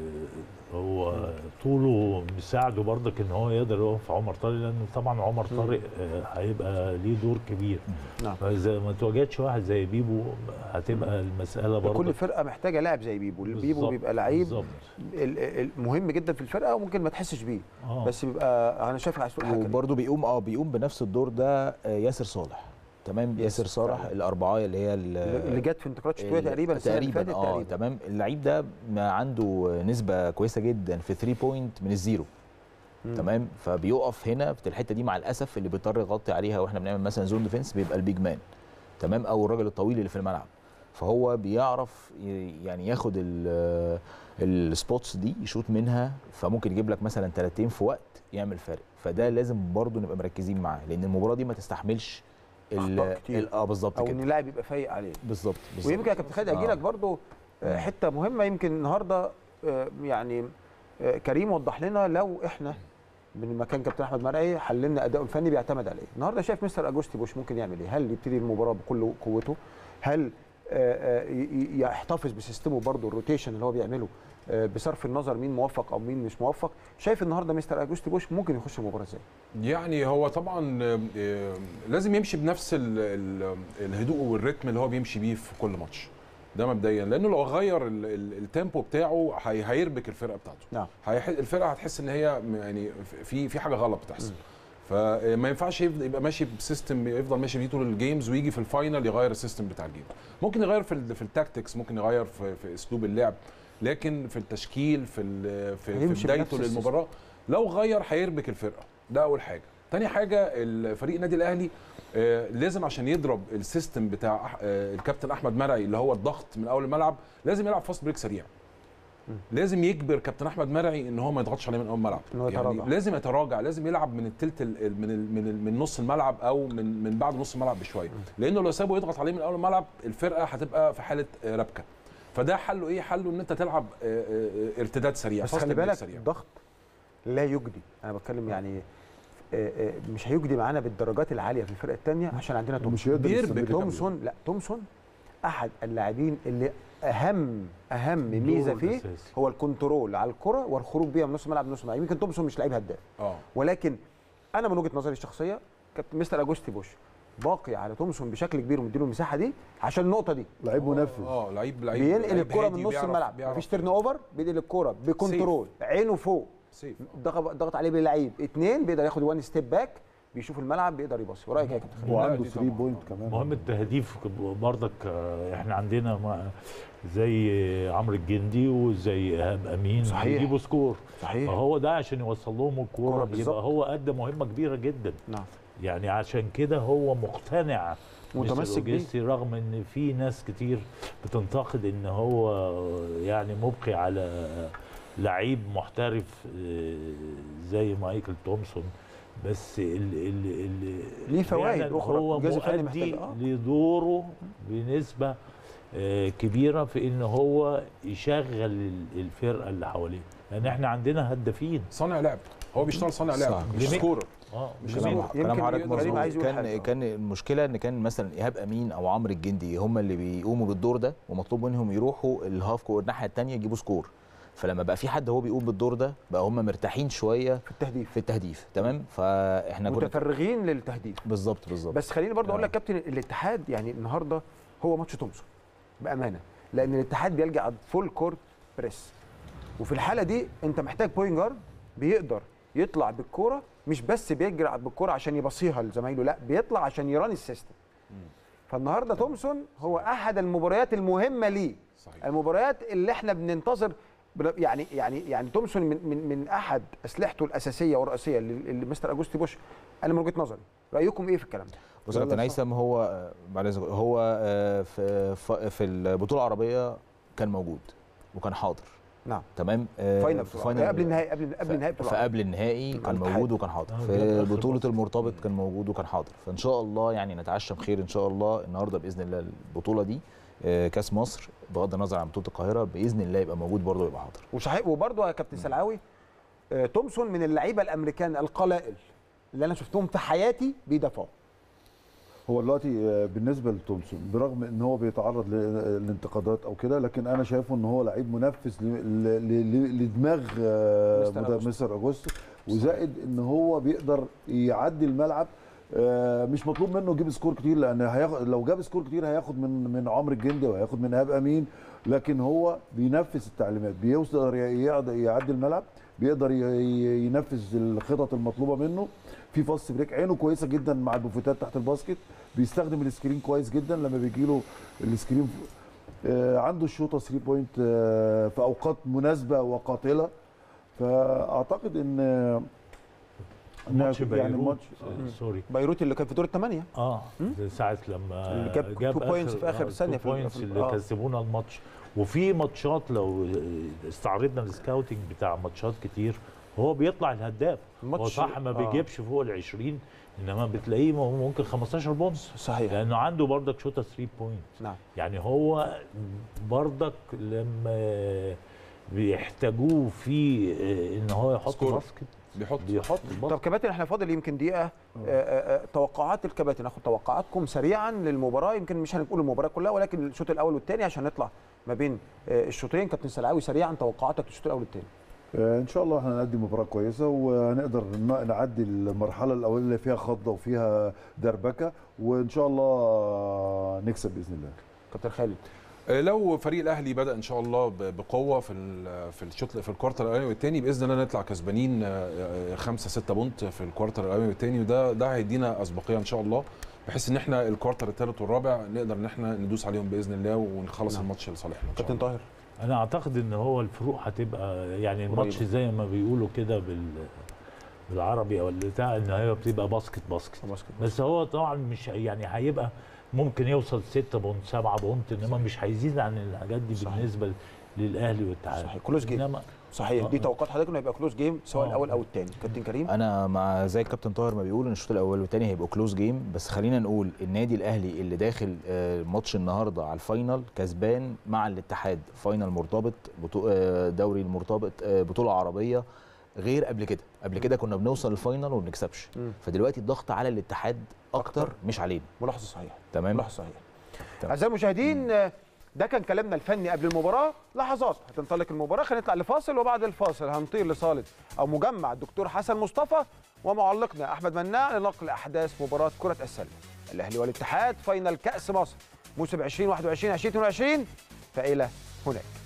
هو طوله مساعده برضك ان هو يقدر يقف في عمر طارق لان طبعا عمر طارق آه، هيبقى ليه دور كبير نعم. فاذا ما تواجدش واحد زي بيبو هتبقى المساله برضه كل فرقه محتاجه لاعب زي بيبو بيبو بالظبط، بيبقى لعيب بالظبط. ال- ال- مهم جدا في الفرقه وممكن ما تحسش بيه آه. بس بيبقى انا شايف عايز تقول حاجه كريم. وبرضه بيقوم اه بيقوم بنفس الدور ده آه، ياسر صالح تمام ياسر صالح الاربعايه اللي هي ال- اللي جت في انتقالات شتويه ال- تقريبا السنه اللي تقريبا فاتت اه تقريبا تمام اللعيب ده ما عنده نسبه كويسه جدا في 3 بوينت من الزيرو مم. تمام فبيقف هنا في الحته دي مع الاسف اللي بيضطر يغطي عليها واحنا بنعمل مثلا زون ديفنس بيبقى البيج مان تمام او الراجل الطويل اللي في الملعب فهو بيعرف ي- يعني ياخد ال- السبوتس دي يشوط منها فممكن يجيب لك مثلا ثلاثتين في وقت يعمل فرق فده لازم برضه نبقى مركزين معاه لان المباراه دي ما تستحملش ال- أخطاء كتير. ال- اه بالظبط او كده ان اللاعب يبقى فايق عليه بالظبط بالظبط ويمكن يا كابتن خالد اجي لك آه. برضو آه، حته مهمه يمكن النهارده آه، يعني آه، كريم وضح لنا لو احنا من مكان كابتن احمد مرعي حللنا اداؤه الفني بيعتمد على ايه النهارده شايف مستر اجوستي بوش ممكن يعمل ايه هل يبتدي المباراه بكل قوته هل آه، آه، ي- ي- يحتفظ بسيستمه برضو الروتيشن اللي هو بيعمله آه، بصرف النظر مين موفق او مين مش موفق شايف النهارده مستر اجوستي بوش ممكن يخش المباراه ازاي يعني هو طبعا آه، آه، لازم يمشي بنفس ال- ال- الهدوء والريتم اللي هو بيمشي بيه في كل ماتش ده مبدئيا لانه لو غير ال- ال- التيمبو بتاعه هي- هيربك الفرقه بتاعته نعم هيح- الفرقه هتحس ان هي يعني في في حاجه غلط بتحصل فما ينفعش يفضل- يبقى ماشي بسيستم يفضل ماشي بيه طول الجيمز ويجي في الفاينل يغير السيستم بتاع الجيم ممكن يغير في ال- في التاكتكس ممكن يغير في, في اسلوب اللعب لكن في التشكيل في ال- في, في هيمشي بدايته بنفس السيستم. للمباراه لو غير هيربك الفرقه ده اول حاجه تاني حاجه الفريق النادي الاهلي آه، لازم عشان يضرب السيستم بتاع أح- آه، الكابتن احمد مرعي اللي هو الضغط من اول الملعب لازم يلعب فاست بريك سريع لازم يجبر كابتن احمد مرعي ان هو ما يضغطش عليه من اول الملعب إن هو يتراجع. يعني لازم يتراجع لازم يلعب من التلت ال- من ال من, ال من نص الملعب او من من بعد نص الملعب بشويه لانه لو سابه يضغط عليه من اول الملعب الفرقه هتبقى في حاله آه، ربكه فده حله ايه حله ان انت تلعب آه، آه، آه، ارتداد سريع بس fast خلي break بالك سريع. الضغط لا يجدي انا بتكلم يعني آه، آه، مش هيجدي معانا بالدرجات العاليه في الفرقه الثانيه عشان عندنا تومسون مش هيقدر بيربك يستمر. توم- تومسون لا تومسون احد اللاعبين اللي اهم اهم ميزه دوره فيه الأساسي. هو الكنترول على الكره والخروج بيها من نص الملعب لنص الملعب يمكن تومسون مش لعيب هداف اه ولكن انا من وجهه نظري الشخصيه كابتن مستر اجوستي بوش باقي على تومسون بشكل كبير ومديله المساحه دي عشان النقطه دي لعيب منفذ اه لعيب لعيب بينقل لعيب الكره هادي من نص بيعرف- الملعب بيعرف مفيش تيرن اوفر بينقل الكره بكنترول عينه فوق سيف ضغط ضغط عليه باللعيب اثنين بيقدر ياخد وان ستيب باك بيشوف الملعب بيقدر يباصي ورايك يا كابتن خالد؟ وعنده دي 3 طبعاً. بوينت كمان مهم التهديف برضك آه، احنا عندنا ما- زي عمرو الجندي وزي ايهاب امين صحيح. بيجيبوا سكور صحيح فهو ده عشان يوصل لهم كرة الكوره بالظبط. يبقى هو قد مهمه كبيره جدا نعم يعني عشان كده هو مقتنع متمسك مستر بيه. أوجستي رغم ان في ناس كتير بتنتقد ان هو يعني مبقي على لعيب محترف آه، زي مايكل تومسون بس ال ال ال ليه فوائد فعلاً أخرى. هو الجهاز الفني مؤدي محتاج- آه. لدوره بنسبه آه، كبيره في ان هو يشغل ال- الفرقه اللي حواليه لان احنا عندنا هدافين صانع لعب هو بيشتغل صانع لعب صح. مش لمين؟ سكورر اه مش جميل. لمين؟ كلام يمكن حضرتك كريم مظبوط عايز يقول حاجة. كان كان المشكله ان كان مثلا ايهاب امين او عمرو الجندي هم اللي بيقوموا بالدور ده ومطلوب منهم يروحوا الهاف كور الناحيه الثانيه يجيبوا سكور فلما بقى في حد هو بيقوم بالدور ده بقى هم مرتاحين شويه في التهديف في التهديف تمام فاحنا كنا متفرغين للتهديف بالظبط بالظبط بس خليني برضه اقول آه. لك كابتن الاتحاد يعني النهارده هو ماتش تومسون بامانه لان الاتحاد بيلجا على فول كورت بريس وفي الحاله دي انت محتاج بوينت جارد بيقدر يطلع بالكوره مش بس بيجري بالكوره عشان يبصيها لزمايله لا بيطلع عشان يراني السيستم فالنهارده تومسون هو احد المباريات المهمه ليه صحيح المباريات اللي احنا بننتظر بن- يعني يعني يعني تومسون من من من احد اسلحته الاساسيه والرئيسيه اللي, اللي مستر اجوستي بوش انا من وجهه نظري رايكم ايه في الكلام ده؟ بص يا كابتن هيثم هو آه، بعد إذنك، هو آه، في في- في البطوله العربيه كان موجود وكان حاضر نعم تمام آه، فاينل في بطولة. قبل النهائي قبل قبل النهائي بطولة. فقبل النهائي كان الاتحاد. موجود وكان حاضر آه، في جاب آخر بطوله ماتش. المرتبط كان موجود وكان حاضر فان شاء الله يعني نتعشى بخير ان شاء الله النهارده باذن الله البطوله دي آه، كاس مصر بغض النظر عن بطوله القاهره باذن الله يبقى موجود برضه ويبقى حاضر وصحيح وبرضه يا كابتن سلعاوي آه، تومسون من اللعيبه الامريكان القلائل اللي انا شفتهم في حياتي بيدافعوا هو دلوقتي آه، بالنسبه لتومسون برغم ان هو بيتعرض ل- لانتقادات او كده لكن انا شايفه ان هو لعيب منفذ ل- ل- ل- لدماغ آه، مستر مدرب أجوستو. مستر اجوستو وزائد ان هو بيقدر يعدي الملعب آه، مش مطلوب منه يجيب سكور كتير لان هياخد لو جاب سكور كتير هياخد من من عمرو الجندي وهياخد من ايهاب امين لكن هو بينفذ التعليمات بيقدر يقدر يعدي الملعب بيقدر ي- ي- ينفذ الخطط المطلوبه منه في فاست بريك عينه كويسه جدا مع البوفتات تحت الباسكت بيستخدم السكرين كويس جدا لما بيجي له السكرين آه، عنده الشوطه 3 بوينت آه، في اوقات مناسبه وقاتله فاعتقد ان إن ماتش يعني بيروت الماتش آه، سوري بيروت اللي كان في دور الثمانيه اه ده ساعه لما اللي جاب two points في آخر ثانية في ال- بوينتس في ال- اللي آه. كسبونا الماتش وفي ماتشات لو استعرضنا السكاوتنج بتاع ماتشات كتير هو بيطلع الهداف هو الماتش- صح ما آه. بيجيبش فوق ال 20 انما بتلاقيه ممكن 15 بونت صحيح لانه عنده برضك شوطه 3 بوينت نعم يعني هو برضك لما بيحتاجوه في آه، ان هو يحط سكور. باسكت بيحط بيحط طب الباسكت كباتن احنا فاضل يمكن دقيقه آه، آه، آه، توقعات الكباتن ناخد توقعاتكم سريعا للمباراه يمكن مش هنقول المباراه كلها ولكن الشوط الاول والثاني عشان نطلع ما بين آه، الشوطين كابتن سلعاوي سريعا توقعاتك للشوط الاول والثاني آه، ان شاء الله احنا هنقدم مباراه كويسه وهنقدر ن- نعدي المرحله الاوليه اللي فيها خضه وفيها دربكه وان شاء الله نكسب باذن الله كابتن خالد آه، لو فريق الاهلي بدا ان شاء الله ب- بقوه في ال- في الشوط في الكوارتر الاولاني والثاني باذن الله نطلع كسبانين 5 6 بونت في الكوارتر الاولاني والثاني وده ده هيدينا اسبقيه ان شاء الله بحيث ان احنا الكوارتر الثالث والرابع نقدر ان احنا ندوس عليهم باذن الله ونخلص نعم. الماتش لصالحنا ان شاء كابتن الله طاهر انا اعتقد ان هو الفروق هتبقى يعني الماتش قريبة. زي ما بيقولوا كده بال بالعربي او البتاع ان هي بتبقى باسكت باسكت بس هو طبعا مش يعني هيبقى ممكن يوصل 6 بونت 7 بونت انما مش هيزيد عن الحاجات دي صحيح. بالنسبه للاهلي والاتحاد صحيح كلوز جيم انما صحيح دي آه. توقعات حضرتك انه هيبقى كلوز جيم سواء آه. الاول او الثاني كابتن كريم انا مع زي الكابتن طاهر ما بيقول ان الشوط الاول والثاني هيبقوا كلوز جيم بس خلينا نقول النادي الاهلي اللي داخل آه، ماتش النهارده على الفاينل كسبان مع الاتحاد فاينل مرتبط بطو- آه، دوري المرتبط آه، بطوله عربيه غير قبل كده قبل كده كنا بنوصل الفاينل وما بنكسبش مم. فدلوقتي الضغط على الاتحاد اكتر أكتر. مش علينا ملاحظه صحيحه تمام ملاحظه صحيحه تمام. اعزائي المشاهدين آه، ده كان كلامنا الفني قبل المباراه لحظات هتنطلق المباراه خلينا نطلع لفاصل وبعد الفاصل هنطير لصاله او مجمع الدكتور حسن مصطفى ومعلقنا احمد مناع لنقل احداث مباراه كره السله الاهلي والاتحاد فاينل كاس مصر موسم 2021 2022 فالى هناك